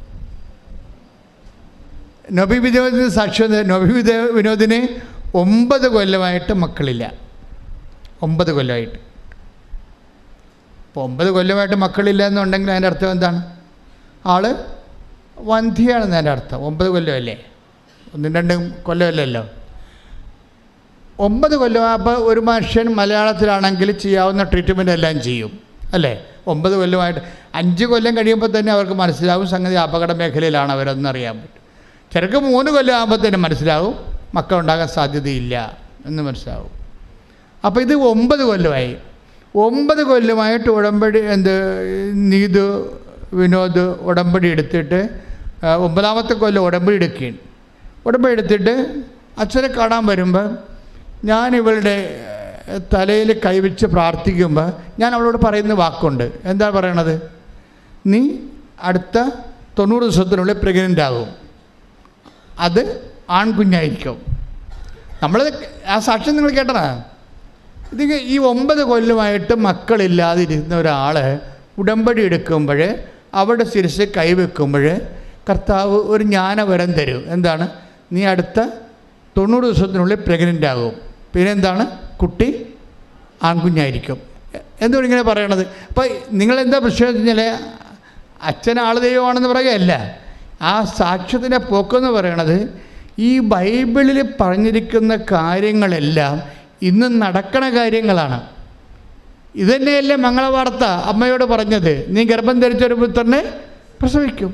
നബി വിനോദിന് സാക്ഷി വന്നത് നബി വിദ- വിനോദിന് ഒമ്പത് കൊല്ലമായിട്ട് മക്കളില്ല ഒമ്പത് കൊല്ലമായിട്ട് ഇപ്പോൾ ഒമ്പത് കൊല്ലമായിട്ട് മക്കളില്ല എന്നുണ്ടെങ്കിൽ അതിൻ്റെ അർത്ഥം എന്താണ് ആള് വന്ധിയാണെന്ന് അതിൻ്റെ അർത്ഥം ഒമ്പത് കൊല്ലമല്ലേ ഒന്നും രണ്ടും കൊല്ലമല്ലല്ലോ ഒമ്പത് കൊല്ലം അപ്പോൾ ഒരു മനുഷ്യൻ മലയാളത്തിലാണെങ്കിൽ ചെയ്യാവുന്ന ട്രീറ്റ്മെൻ്റ് എല്ലാം ചെയ്യും അല്ലേ ഒമ്പത് കൊല്ലമായിട്ട് അഞ്ച് കൊല്ലം കഴിയുമ്പോൾ തന്നെ അവർക്ക് മനസ്സിലാവും സംഗതി അപകട മേഖലയിലാണ് അവരെന്ന് അറിയാൻ പറ്റും ചിലർക്ക് മൂന്ന് കൊല്ലം ആകുമ്പോൾ തന്നെ മനസ്സിലാവും മക്കളുണ്ടാകാൻ സാധ്യതയില്ല എന്ന് മനസ്സിലാവും അപ്പോൾ ഇത് ഒമ്പത് കൊല്ലമായി ഒമ്പത് കൊല്ലമായിട്ട് ഉടമ്പടി എന്ത് നീതു വിനോദ് ഉടമ്പടി എടുത്തിട്ട് ആ, ഒമ്പതാമത്തെ കൊല്ലം ഉടമ്പടി എടുക്കുകയാണ് ഉടമ്പടി എടുത്തിട്ട് അച്ഛനെ കാണാൻ വരുമ്പോൾ ഞാൻ ഇവളുടെ തലയിൽ കൈവച്ച് പ്രാർത്ഥിക്കുമ്പോൾ ഞാൻ അവളോട് പറയുന്ന വാക്കുണ്ട് എന്താ പറയണത് നീ അടുത്ത തൊണ്ണൂറ് ദിവസത്തിനുള്ളിൽ പ്രഗ്നൻ്റ് ആകും അത് ആൺകുഞ്ഞായിരിക്കും നമ്മൾ ആ സാക്ഷ്യം നിങ്ങൾ കേട്ടതാ ഇത് ഈ ഒമ്പത് കൊല്ലമായിട്ട് മക്കളില്ലാതിരുന്ന ഒരാൾ ഉടമ്പടി എടുക്കുമ്പോൾ അവിടെ ശിരസ് കൈവെക്കുമ്പോൾ കർത്താവ് ഒരു ജ്ഞാനവരം തരും എന്താണ് നീ അടുത്ത തൊണ്ണൂറ് ദിവസത്തിനുള്ളിൽ പ്രഗ്നൻ്റ് ആകും പിന്നെ എന്താണ് കുട്ടി ആൺകുഞ്ഞായിരിക്കും എന്തുകൊണ്ട് ഇങ്ങനെ പറയണത് അപ്പോൾ നിങ്ങളെന്താ പ്രശ്നം എന്ന് വെച്ചാൽ അച്ഛൻ ആൾ ദൈവമാണെന്ന് പറയുകയല്ല ആ സാക്ഷ്യത്തിൻ്റെ പോക്കെന്ന് പറയണത് ഈ ബൈബിളിൽ പറഞ്ഞിരിക്കുന്ന കാര്യങ്ങളെല്ലാം ഇന്ന് നടക്കണ കാര്യങ്ങളാണ് ഇതന്നെയല്ലേ മംഗളവാർത്ത അമ്മയോട് പറഞ്ഞത് നീ ഗർഭം ധരിച്ചൊരു പുത്രനെ പ്രസവിക്കും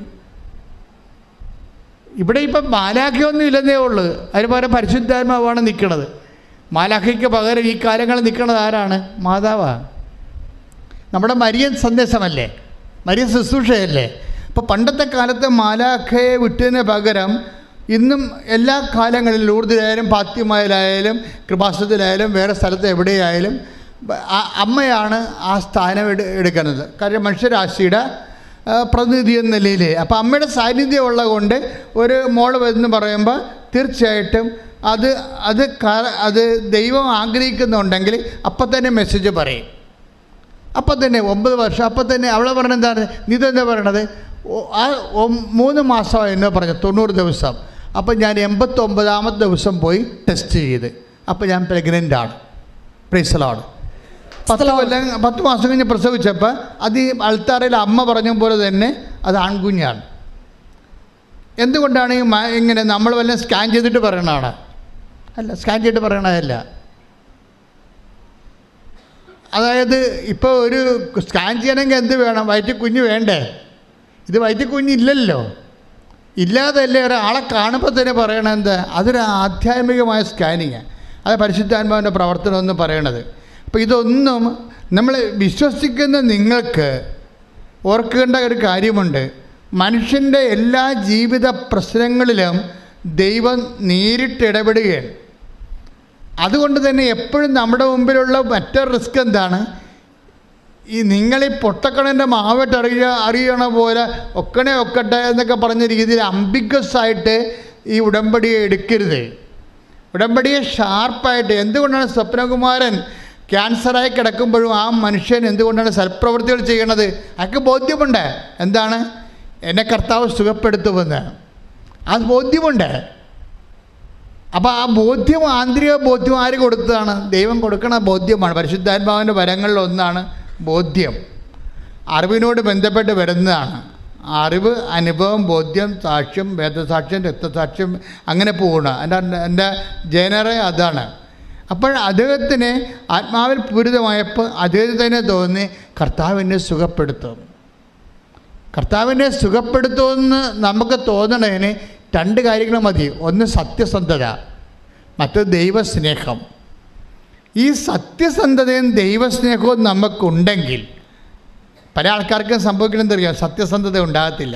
ഇവിടെ ഇപ്പം മാലാഖയൊന്നും ഇല്ലെന്നേ ഉള്ളൂ അതിന് പകരം പരിശുദ്ധാത്മാവാണ് നിൽക്കുന്നത് മാലാഖയ്ക്ക് പകരം ഈ കാലങ്ങൾ നിൽക്കുന്നത് ആരാണ് മാതാവാ നമ്മുടെ മരിയൻ സന്ദേശമല്ലേ മരിയൻ ശുശ്രൂഷയല്ലേ അപ്പോൾ പണ്ടത്തെ കാലത്ത് മാലാഖയെ വിട്ടതിന് പകരം ഇന്നും എല്ലാ കാലങ്ങളിലും ലൂർദിലായാലും പാത്യമായാലും കൃപാസത്തിലായാലും വേറെ സ്ഥലത്ത് എവിടെയായാലും ബ- ആ- അമ്മയാണ് ആ സ്ഥാനം എടു എടുക്കുന്നത് കാര്യം മനുഷ്യരാശിയുടെ ആ, പ്രതിനിധി എന്ന നിലയിൽ അപ്പോൾ അമ്മയുടെ സാന്നിധ്യം ഉള്ളത് കൊണ്ട് ഒരു മോള് എന്ന് പറയുമ്പോൾ തീർച്ചയായിട്ടും അത് അത് ക- അത് ദൈവം ആഗ്രഹിക്കുന്നുണ്ടെങ്കിൽ അപ്പം തന്നെ മെസ്സേജ് പറയും അപ്പം തന്നെ ഒമ്പത് വർഷം അപ്പം തന്നെ അവളെ പറഞ്ഞ എന്താണ് നീ എന്താ പറയണത് ഓ- ആ ഒ- മൂന്ന് മാസം എന്ന് പറഞ്ഞു തൊണ്ണൂറ് ദിവസം അപ്പോൾ ഞാൻ എൺപത്തൊമ്പതാമത്തെ ദിവസം പോയി ടെസ്റ്റ് ചെയ്ത് അപ്പോൾ ഞാൻ പ്രഗ്നൻ്റ് ആണ് പ്രീസലാണ് പത്ത് കൊല്ലം പത്ത് മാസം കഴിഞ്ഞ് പ്രസവിച്ചപ്പോൾ അത് ഈ അൾത്താറയിൽ അമ്മ പറഞ്ഞ പോലെ തന്നെ അത് ആൺകുഞ്ഞാണ് എന്തുകൊണ്ടാണ് ഈ മ- ഇങ്ങനെ നമ്മൾ വല്ല സ്കാൻ ചെയ്തിട്ട് പറയണതാണ് അല്ല സ്കാൻ ചെയ്തിട്ട് പറയണതല്ല അതായത് ഇപ്പോൾ ഒരു സ്കാൻ ചെയ്യണമെങ്കിൽ എന്ത് വേണം വയറ്റിൽ കുഞ്ഞ് വേണ്ടേ ഇത് വയറ്റിൽ കുഞ്ഞില്ലല്ലോ ഇല്ലാതല്ലേ ഒരാളെ കാണുമ്പോൾ തന്നെ പറയണത് എന്താ അതൊരു ആധ്യാത്മികമായ സ്കാനിങ് അത് പരിശുദ്ധാത്മാവിൻ്റെ പ്രവർത്തനം എന്ന് പറയണത് അപ്പോൾ ഇതൊന്നും നമ്മൾ വിശ്വസിക്കുന്ന നിങ്ങൾക്ക് ഓർക്കേണ്ട ഒരു കാര്യമുണ്ട് മനുഷ്യൻ്റെ എല്ലാ ജീവിത പ്രശ്നങ്ങളിലും ദൈവം നേരിട്ട് ഇടപെടുകയാണ് അതുകൊണ്ട് തന്നെ എപ്പോഴും നമ്മുടെ മുമ്പിലുള്ള മറ്റൊരു റിസ്ക് എന്താണ് ഈ നിങ്ങൾ ഈ പൊട്ടക്കണൻ്റെ മാവിട്ട് അറിയ അറിയണ പോലെ ഒക്കണേ ഒക്കട്ടെ എന്നൊക്കെ പറഞ്ഞ രീതിയിൽ അംബിഗസ് ആയിട്ട് ഈ ഉടമ്പടിയെ എടുക്കരുത് ഉടമ്പടിയെ ഷാർപ്പായിട്ട് എന്തുകൊണ്ടാണ് സ്വപ്നകുമാരൻ ക്യാൻസറായി കിടക്കുമ്പോഴും ആ മനുഷ്യൻ എന്തുകൊണ്ടാണ് സൽപ്രവൃത്തികൾ ചെയ്യണത് അയാൾക്ക് ബോധ്യമുണ്ട് എന്താണ് എന്നെ കർത്താവ് സുഖപ്പെടുത്തുമെന്ന് ആ ബോധ്യമുണ്ട് അപ്പോൾ ആ ബോധ്യം ആന്തരിക ബോധ്യം ആര് കൊടുത്തതാണ് ദൈവം കൊടുക്കണ ബോധ്യമാണ് പരിശുദ്ധാത്മാവിൻ്റെ വരങ്ങളിൽ ഒന്നാണ് ബോധ്യം അറിവിനോട് ബന്ധപ്പെട്ട് വരുന്നതാണ് അറിവ് അനുഭവം ബോധ്യം സാക്ഷ്യം വേദസാക്ഷ്യം രക്തസാക്ഷ്യം അങ്ങനെ പോകണം എൻ്റെ എൻ്റെ ജനറേ അതാണ് അപ്പോൾ അദ്ദേഹത്തിന് ആത്മാവിൽ പൂരിതമായപ്പോൾ അദ്ദേഹത്തിന് തോന്നി കർത്താവിനെ സുഖപ്പെടുത്തും കർത്താവിനെ സുഖപ്പെടുത്തുമെന്ന് നമുക്ക് തോന്നണതിന് രണ്ട് കാര്യങ്ങൾ മതി ഒന്ന് സത്യസന്ധത മറ്റൊന്ന് ദൈവസ്നേഹം ഈ സത്യസന്ധതയും ദൈവസ്നേഹവും നമുക്കുണ്ടെങ്കിൽ പല ആൾക്കാർക്കും സംഭവിക്കണമെന്ന് അറിയാം സത്യസന്ധത ഉണ്ടാകത്തില്ല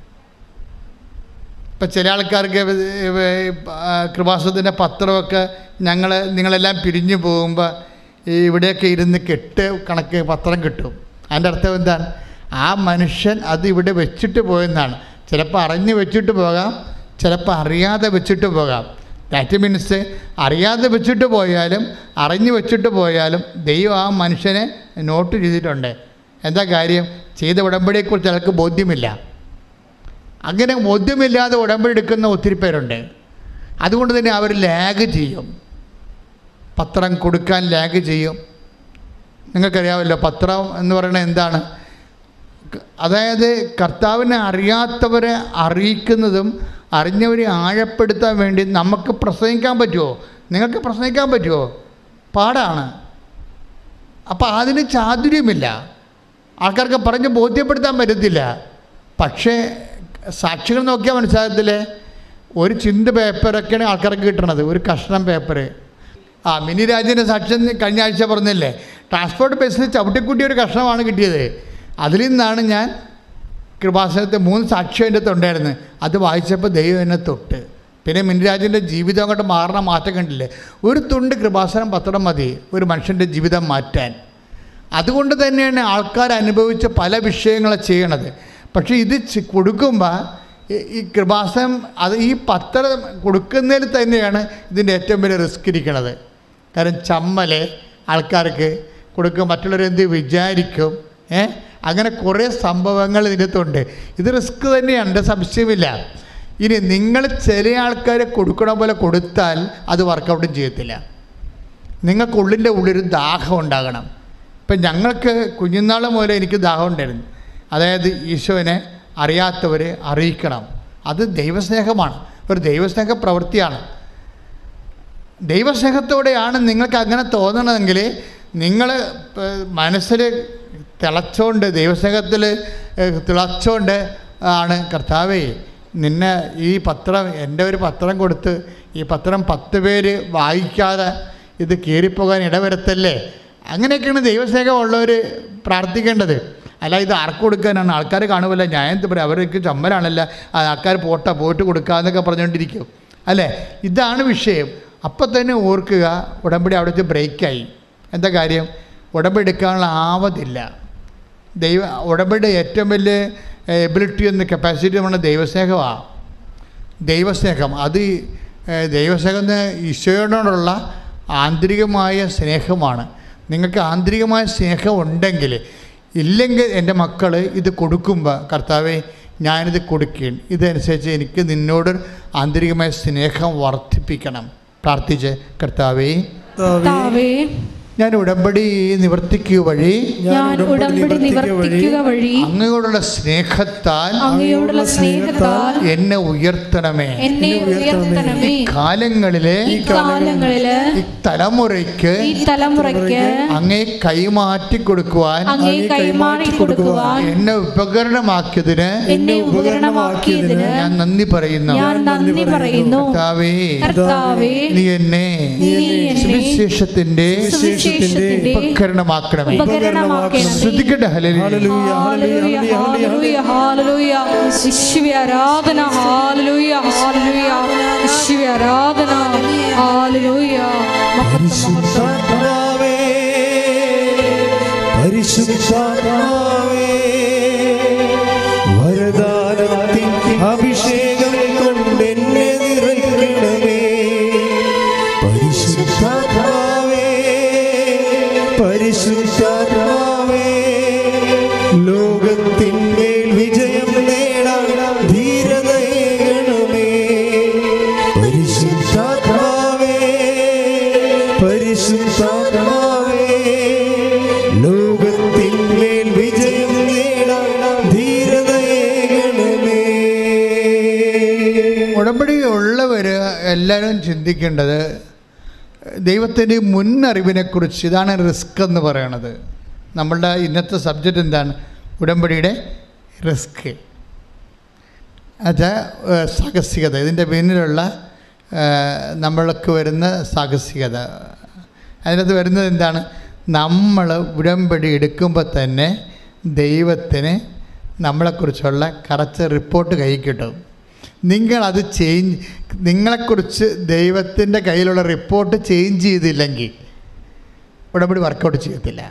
ഇപ്പം ചില ആൾക്കാർക്ക് കൃപാസത്തിൻ്റെ പത്രമൊക്കെ ഞങ്ങൾ നിങ്ങളെല്ലാം പിരിഞ്ഞു പോകുമ്പോൾ ഈ ഇവിടെയൊക്കെ ഇരുന്ന് കെട്ട് കണക്ക് പത്രം കിട്ടും അതിൻ്റെ അർത്ഥം എന്താണ് ആ മനുഷ്യൻ അത് ഇവിടെ വെച്ചിട്ട് പോയെന്നാണ് ചിലപ്പോൾ അറിഞ്ഞ് വെച്ചിട്ട് പോകാം ചിലപ്പോൾ അറിയാതെ വെച്ചിട്ട് പോകാം ദാറ്റ് മീൻസ് അറിയാതെ വെച്ചിട്ട് പോയാലും അറിഞ്ഞ് വെച്ചിട്ട് പോയാലും ദൈവം ആ മനുഷ്യനെ നോട്ട് ചെയ്തിട്ടുണ്ട് എന്താ കാര്യം ചെയ്ത ഉടമ്പടിയെക്കുറിച്ച് അയാൾക്ക് ബോധ്യമില്ല അങ്ങനെ ബോധ്യമില്ലാതെ ഉടമ്പടി എടുക്കുന്ന ഒത്തിരി പേരുണ്ട് അതുകൊണ്ട് തന്നെ അവർ ലാഗ് ചെയ്യും പത്രം കൊടുക്കാൻ ലാഗ് ചെയ്യും നിങ്ങൾക്കറിയാമല്ലോ പത്രം എന്ന് പറയുന്നത് എന്താണ് ക- അതായത് കർത്താവിനെ അറിയാത്തവരെ അറിയിക്കുന്നതും അറിഞ്ഞവരെ ആഴപ്പെടുത്താൻ വേണ്ടി നമുക്ക് പ്രസംഗിക്കാൻ പറ്റുമോ നിങ്ങൾക്ക് പ്രസംഗിക്കാൻ പറ്റുമോ പാടാണ് അപ്പോൾ അതിന് ചാതുര്യമില്ല ആൾക്കാർക്ക് പറഞ്ഞ് ബോധ്യപ്പെടുത്താൻ പറ്റത്തില്ല പക്ഷേ സാക്ഷികൾ നോക്കിയാൽ മനസ്സിലാകത്തില്ലേ ഒരു ചിന്ത പേപ്പറൊക്കെയാണ് ആൾക്കാർക്ക് കിട്ടണത് ഒരു കഷ്ണം പേപ്പർ ആ മിനി രാജൻ്റെ സാക്ഷ്യം കഴിഞ്ഞ ആഴ്ച പറഞ്ഞില്ലേ ട്രാൻസ്പോർട്ട് ബസ്സിൽ ചവിട്ടിക്കുട്ടിയ ഒരു കഷ്ണമാണ് കിട്ടിയത് അതിൽ നിന്നാണ് ഞാൻ കൃപാസനത്തെ മൂന്ന് സാക്ഷ്യം എൻ്റെ അടുത്ത് ഉണ്ടായിരുന്നു അത് വായിച്ചപ്പോൾ ദൈവം എന്നെ തൊട്ട് പിന്നെ മിനിരാജിൻ്റെ ജീവിതം അങ്ങോട്ട് മാറണ മാറ്റം കണ്ടില്ലേ ഒരു തുണ്ട് കൃപാസനം പത്രം മതി ഒരു മനുഷ്യൻ്റെ ജീവിതം മാറ്റാൻ അതുകൊണ്ട് തന്നെയാണ് ആൾക്കാർ അനുഭവിച്ച പല വിഷയങ്ങളെ ചെയ്യണത് പക്ഷേ ഇത് ചി- കൊടുക്കുമ്പോൾ ഈ- ഈ കൃപാസനം അത് ഈ പത്രം കൊടുക്കുന്നതിൽ തന്നെയാണ് ഇതിൻ്റെ ഏറ്റവും വലിയ റിസ്ക് ഇരിക്കുന്നത് കാരണം ചമ്മൽ ആൾക്കാർക്ക് കൊടുക്കും മറ്റുള്ളവരെന്ത് വിചാരിക്കും ഏ അങ്ങനെ കുറേ സംഭവങ്ങൾ ഇതിനകത്തുണ്ട് ഇത് റിസ്ക് തന്നെയാണ് എൻ്റെ സംശയമില്ല ഇനി നിങ്ങൾ ചില ആൾക്കാർ കൊടുക്കണ പോലെ കൊടുത്താൽ അത് വർക്കൗട്ടും ചെയ്യത്തില്ല നിങ്ങൾക്കുള്ളിൻ്റെ ഉള്ളിലൊരു ദാഹം ഉണ്ടാകണം ഇപ്പം ഞങ്ങൾക്ക് കുഞ്ഞുനാൾ മുതലേ എനിക്ക് ദാഹം ഉണ്ടായിരുന്നു അതായത് ഈശോനെ അറിയാത്തവരെ അറിയിക്കണം അത് ദൈവസ്നേഹമാണ് ഒരു ദൈവസ്നേഹ പ്രവൃത്തിയാണ് ദൈവസ്നേഹത്തോടെയാണ് നിങ്ങൾക്ക് അങ്ങനെ തോന്നണമെങ്കിൽ നിങ്ങൾ മനസ്സിൽ തിളച്ചോണ്ട് ദൈവസ്നേഹത്തിൽ ഏഹ്, തിളച്ചോണ്ട് ആണ് കർത്താവേ നിന്നെ ഈ പത്രം എൻ്റെ ഒരു പത്രം കൊടുത്ത് ഈ പത്രം പത്ത് പേര് വായിക്കാതെ ഇത് കീറിപ്പോകാൻ ഇടവരുത്തല്ലേ അങ്ങനെയൊക്കെയാണ് ദൈവസ്നേഹമുള്ളവർ പ്രാർത്ഥിക്കേണ്ടത് അല്ല ഇത് ആർക്ക് കൊടുക്കാനാണ് ആൾക്കാർ കാണുമല്ല ഞാൻ എന്ത് പറയാം അവർക്ക് ചമ്മലാണല്ല ആ ആൾക്കാർ പോട്ടെ പോയിട്ട് കൊടുക്കാന്നൊക്കെ പറഞ്ഞുകൊണ്ടിരിക്കും അല്ലേ ഇതാണ് വിഷയം അപ്പം തന്നെ ഓർക്കുക ഉടമ്പടി അവിടെ വെച്ച് ബ്രേക്കായി എന്താ കാര്യം ഉടമ്പടി എടുക്കാനുള്ള ആവതില്ല ദൈവ ഉടമ്പടിയുടെ ഏറ്റവും വലിയ എബിലിറ്റി എന്ന് കപ്പാസിറ്റി എന്ന് പറഞ്ഞാൽ ദൈവസ്നേഹമാണ് ദൈവസ്നേഹം അത് ഈ, ഏഹ്, ദൈവസ്നേഹം എന്ന് ഈശോയോടുള്ള ആന്തരികമായ സ്നേഹമാണ് നിങ്ങൾക്ക് ആന്തരികമായ സ്നേഹം ഉണ്ടെങ്കിൽ ഇല്ലെങ്കിൽ എൻ്റെ മക്കൾ ഇത് കൊടുക്കുമ്പോൾ കർത്താവെ ഞാനിത് കൊടുക്കുകയും ഇതനുസരിച്ച് എനിക്ക് നിന്നോട് ആന്തരികമായ സ്നേഹം വർദ്ധിപ്പിക്കണം പ്രാർത്ഥിച്ച് കർത്താവേ കർത്താവേ ഞാൻ ഉടമ്പടി നിവർത്തിക്കുക വഴി ഞാൻ ഉടമ്പടി നിവർത്തിക്കുക വഴി അങ്ങയോടുള്ള സ്നേഹത്താൽ അങ്ങയോടുള്ള സ്നേഹത്താൽ എന്നെ ഉയർത്തണമേ എന്നെ ഉയർത്തണമേ കാലങ്ങളിലെ ഈ കാലങ്ങളില് ഈ തലമുറയ്ക്ക് ഈ തലമുറയ്ക്ക് അങ്ങേ കൈമാറ്റി കൊടുക്കുവാൻ അങ്ങേ കൈമാറി കൊടുക്കുവാൻ എന്നെ ഉപകരണമാക്കിയതിന് എന്നെ ഉപകരണമാക്കിയതിന് ഞാൻ നന്ദി പറയുന്നു ഞാൻ നന്ദി പറയുന്നു കർത്താവേ കർത്താവേ നീ എന്നെ നീ എന്നെ സുവിശേഷത്തിന്റെ സുവിശേഷത്തിന്റെ ഉപകരണമാക്കണമേ ഉപകരണമാക്കണമേ ശ്രദ്ധിക്കട്ടെ ഹല്ലേലൂയ ഹല്ലേലൂയ, ഹല്ലേലൂയ, ഹല്ലേലൂയ, ഹല്ലേലൂയ. ഹാലലൂയ ഹാലലൂയ യേശുവേ ആരാധന ഹാലലൂയ ഹാലലൂയ യേശുവേ ആരാധന ഹാലലൂയ മഹത്വം മഹത്വം പരിശുദ്ധാത്മാവേ പരിശുദ്ധാത്മാവേ വരദാനത്തിൻ അഭിഷേകം കൊണ്ട് എന്നെ നിറയ്ക്കണമേ പരിശുദ്ധാത്മാവേ പരിശുദ്ധാത്മാവേ ലോകത്തിന്മേൽ വിജയം നേടാൻ ധീരതയേകണമേ പരിശുദ്ധാത്മാവേ പരിശുദ്ധാത്മാവേ ലോകത്തിന്മേൽ വിജയം നേടാൻ ധീരതയേകണമേ ഉടമ്പടി ഉള്ളവർ എല്ലാവരും ചിന്തിക്കേണ്ടത് ദൈവത്തിൻ്റെ മുന്നറിവിനെക്കുറിച്ച് ഇതാണ് റിസ്ക് എന്ന് പറയണത് നമ്മളുടെ ഇന്നത്തെ സബ്ജക്റ്റ് എന്താണ് ഉടമ്പടിയുടെ റിസ്ക് അത് സാഹസികത ഇതിൻ്റെ പിന്നിലുള്ള ആ, നമ്മൾക്ക് വരുന്ന സാഹസികത അതിനകത്ത് വരുന്നത് എന്താണ് നമ്മൾ ഉടമ്പടി എടുക്കുമ്പോൾ തന്നെ ദൈവത്തിന് നമ്മളെക്കുറിച്ചുള്ള കറക്റ്റ് റിപ്പോർട്ട് കൈ കിട്ടും നിങ്ങളത് ചേഞ്ച് നിങ്ങളെക്കുറിച്ച് ദൈവത്തിൻ്റെ കയ്യിലുള്ള റിപ്പോർട്ട് ചേഞ്ച് ചെയ്തില്ലെങ്കിൽ ഉടമ്പടി വർക്കൗട്ട് ചെയ്യത്തില്ല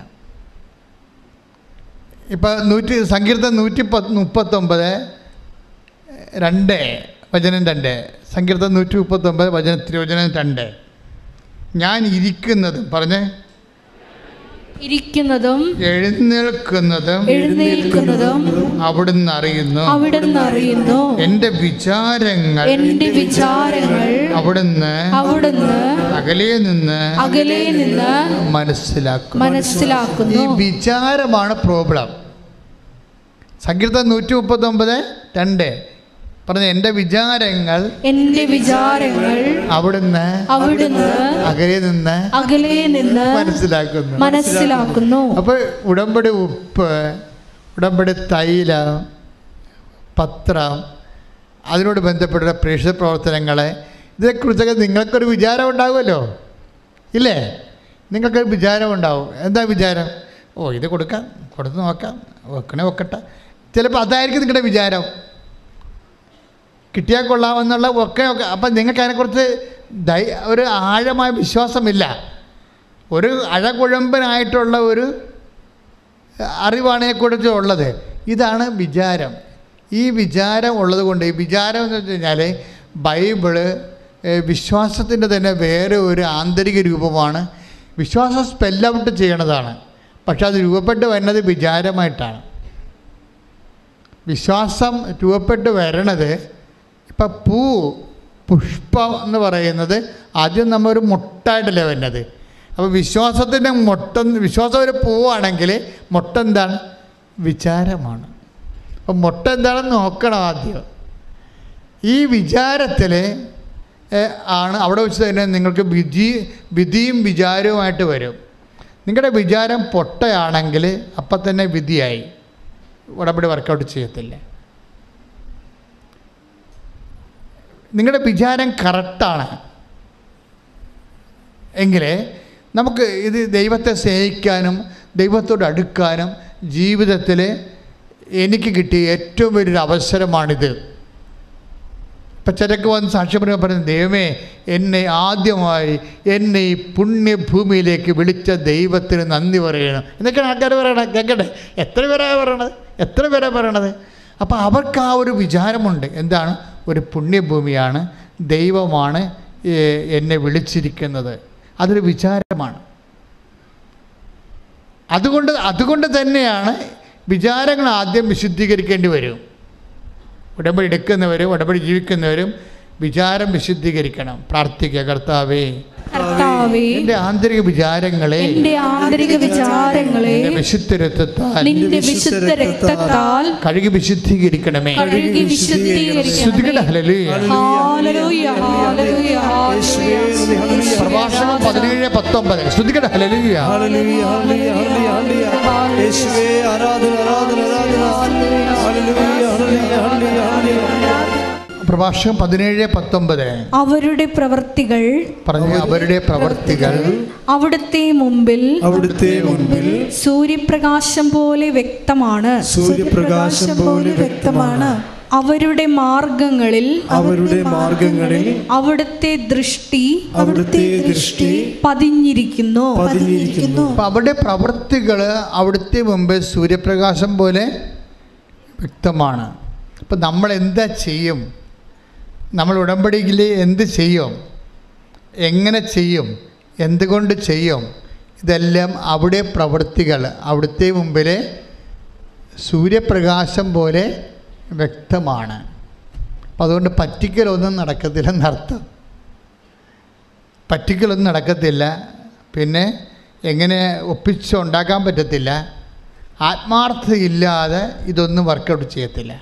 ഇപ്പോൾ നൂറ്റി സങ്കീർത്തം നൂറ്റി പത്ത് മുപ്പത്തൊമ്പത് രണ്ട് വചനം രണ്ട് സങ്കീർത്തം നൂറ്റി മുപ്പത്തൊമ്പത് വചന തിരുവചനം രണ്ട് ഞാൻ ഇരിക്കുന്നതും പറഞ്ഞ് ഇരിക്കുന്നതും എഴുന്നേൽക്കുന്നതും എഴുന്നേൽക്കുന്നതും അവിടുന്ന് അറിയുന്നു അവിടുന്ന് അറിയുന്നു എൻ്റെ വിചാരങ്ങൾ എന്റെ വിചാരങ്ങൾ അവിടുന്ന് അവിടുന്ന് അകലെ നിന്ന് അകലെ നിന്ന് മനസ്സിലാക്കും ഈ മനസ്സിലാക്കുന്നു വിചാരമാണ് പ്രോബ്ലം സങ്കീർത്തം നൂറ്റി മുപ്പത്തൊമ്പത് രണ്ട് പറഞ്ഞ എൻ്റെ വിചാരങ്ങൾ എന്റെ വിചാരങ്ങൾ അവിടുന്ന് അവിടുന്ന് അകലെ നിന്ന് അകലെ നിന്ന് മനസ്സിലാക്കുന്നു മനസ്സിലാക്കുന്നു അപ്പോൾ ഉടമ്പടി ഉപ്പ് ഉടമ്പടി തൈലം പത്രം അതിനോട് ബന്ധപ്പെട്ട പ്രേക്ഷിത പ്രവർത്തനങ്ങളെ ഇതേക്കുറിച്ചൊക്കെ നിങ്ങൾക്കൊരു വിചാരം ഉണ്ടാകുമല്ലോ ഇല്ലേ നിങ്ങൾക്കൊരു വിചാരം ഉണ്ടാവും എന്താ വിചാരം ഓ ഇത് കൊടുക്കാം കൊടുത്ത് നോക്കാം വെക്കണേ വെക്കട്ടെ ചിലപ്പോൾ അതായിരിക്കും നിങ്ങളുടെ വിചാരം കിട്ടിയാൽ കൊള്ളാമെന്നുള്ള ഒക്കെ ഒക്കെ അപ്പം നിങ്ങൾക്ക് അതിനെക്കുറിച്ച് ദൈ ഒരു ആഴമായ വിശ്വാസമില്ല ഒരു അഴകുഴമ്പനായിട്ടുള്ള ഒരു അറിവാണ് ഇതിനെക്കുറിച്ച് ഉള്ളത് ഇതാണ് വിചാരം ഈ വിചാരം ഉള്ളത് കൊണ്ട് ഈ വിചാരം എന്ന് വെച്ച് കഴിഞ്ഞാൽ ബൈബിള് വിശ്വാസത്തിൻ്റെ തന്നെ വേറെ ഒരു ആന്തരിക രൂപമാണ് വിശ്വാസം സ്പെൽ ഔട്ട് ചെയ്യണതാണ് പക്ഷെ അത് രൂപപ്പെട്ട് വരുന്നത് വിചാരമായിട്ടാണ് വിശ്വാസം രൂപപ്പെട്ട് വരണത് ഇപ്പം പൂ പുഷ്പം എന്ന് പറയുന്നത് ആദ്യം നമ്മൾ ഒരു മുട്ടായിട്ടല്ലേ വരുന്നത് അപ്പോൾ വിശ്വാസത്തിൻ്റെ മുട്ട വിശ്വാസം ഒരു പൂവാണെങ്കിൽ മുട്ട എന്താണ് വിചാരമാണ് അപ്പം മുട്ട എന്താണെന്ന് നോക്കണം ആദ്യം ഈ വിചാരത്തിൽ ആണ് അവിടെ വെച്ച് തന്നെ നിങ്ങൾക്ക് വിധി വിധിയും വിചാരവുമായിട്ട് വരും നിങ്ങളുടെ വിചാരം പൊട്ടയാണെങ്കിൽ അപ്പം തന്നെ വിധിയായി ഉടമ്പടി വർക്കൗട്ട് ചെയ്യത്തില്ല നിങ്ങളുടെ വിചാരം കറക്റ്റാണ് എങ്കിൽ നമുക്ക് ഇത് ദൈവത്തെ സ്നേഹിക്കാനും ദൈവത്തോട് അടുക്കാനും ജീവിതത്തിൽ എനിക്ക് കിട്ടിയ ഏറ്റവും വലിയൊരു അവസരമാണിത് ഇപ്പം ചിലക്ക് വന്ന് സാക്ഷ്യം പറയുമ്പോൾ പറയുന്നത് ദൈവമേ എന്നെ ആദ്യമായി എന്നെ ഈ പുണ്യഭൂമിയിലേക്ക് വിളിച്ച ദൈവത്തിന് നന്ദി പറയണം എന്നൊക്കെയാണ് ആൾക്കാർ പറയണത് കേൾക്കട്ടെ എത്ര പേരാണ് പറയണത് എത്ര പേരാണ് പറയണത് അപ്പോൾ അവർക്ക് ആ ഒരു വിചാരമുണ്ട് എന്താണ് ഒരു പുണ്യഭൂമിയാണ് ദൈവമാണ് ഏ- എന്നെ വിളിച്ചിരിക്കുന്നത് അതൊരു വിചാരമാണ് അതുകൊണ്ട് അതുകൊണ്ട് തന്നെയാണ് വിചാരങ്ങൾ ആദ്യം വിശുദ്ധീകരിക്കേണ്ടി വരും ഉടമ്പടി എടുക്കുന്നവരും ഉടമ്പടി ജീവിക്കുന്നവരും വിചാരം വിശുദ്ധീകരിക്കണം പ്രാർത്ഥിക്കുക കർത്താവേ കർത്താവേ എൻ്റെ ആന്തരിക വിചാരങ്ങളെ എന്റെ ആന്തരിക വിചാരങ്ങളെ എൻ്റെ വിശുദ്ധരത്വത്താൽ നിന്റെ വിശുദ്ധ രക്തത്താൽ കഴുകി വിശുദ്ധീകരിക്കണമേ കഴുകി വിശുദ്ധീകരിക്കണമേ ശ്രുതികട ഹല്ലേലൂയ. ഹല്ലേലൂയ ഹല്ലേലൂയ യേശുവേ, നന്ദി, ഹല്ലേലൂയ. പ്രഭാഷണം പതിനേഴ് പത്തൊമ്പത് ശ്രുതികട ഹല്ലേലൂയ ഹല്ലേലൂയ, ഹല്ലേലൂയ, ഹല്ലേലൂയ, ഹല്ലേലൂയ. യേശുവേ, ആരാധന ആരാധന ആരാധന ഹല്ലേലൂയ, ഹല്ലേലൂയ, ഹല്ലേലൂയ, ഹല്ലേലൂയ. പ്രഭാഷണം പതിനേഴ് പത്തൊമ്പത് അവരുടെ പ്രവർത്തികൾ പറഞ്ഞ അവരുടെ പ്രവർത്തികൾ അവിടുത്തെ മുമ്പിൽ അവിടുത്തെ മുൻപിൽ സൂര്യപ്രകാശം പോലെ വ്യക്തമാണ് സൂര്യപ്രകാശം പോലെ വ്യക്തമാണ് അവരുടെ മാർഗങ്ങളിൽ അവരുടെ മാർഗങ്ങളിൽ അവിടുത്തെ ദൃഷ്ടി അവിടുത്തെ ദൃഷ്ടി പതിഞ്ഞിരിക്കുന്നു പതിഞ്ഞിരിക്കുന്നു അപ്പം അവരുടെ പ്രവൃത്തികൾ അവിടുത്തെ മുമ്പ് സൂര്യപ്രകാശം പോലെ വ്യക്തമാണ് അപ്പം നമ്മൾ എന്താ ചെയ്യും നമ്മൾ ഉടമ്പടിയിൽ എന്ത് ചെയ്യും എങ്ങനെ ചെയ്യും എന്തുകൊണ്ട് ചെയ്യും ഇതെല്ലാം അവിടെ പ്രവൃത്തികൾ അവിടുത്തെ മുമ്പിൽ സൂര്യപ്രകാശം പോലെ വ്യക്തമാണ് അപ്പം അതുകൊണ്ട് പറ്റിക്കലൊന്നും നടക്കത്തില്ലെന്നർത്ഥം പറ്റിക്കലൊന്നും നടക്കത്തില്ല പിന്നെ എങ്ങനെ ഒപ്പിച്ചുണ്ടാക്കാൻ പറ്റത്തില്ല ആത്മാർത്ഥതയില്ലാതെ ഇതൊന്നും വർക്കൗട്ട് ചെയ്യത്തില്ല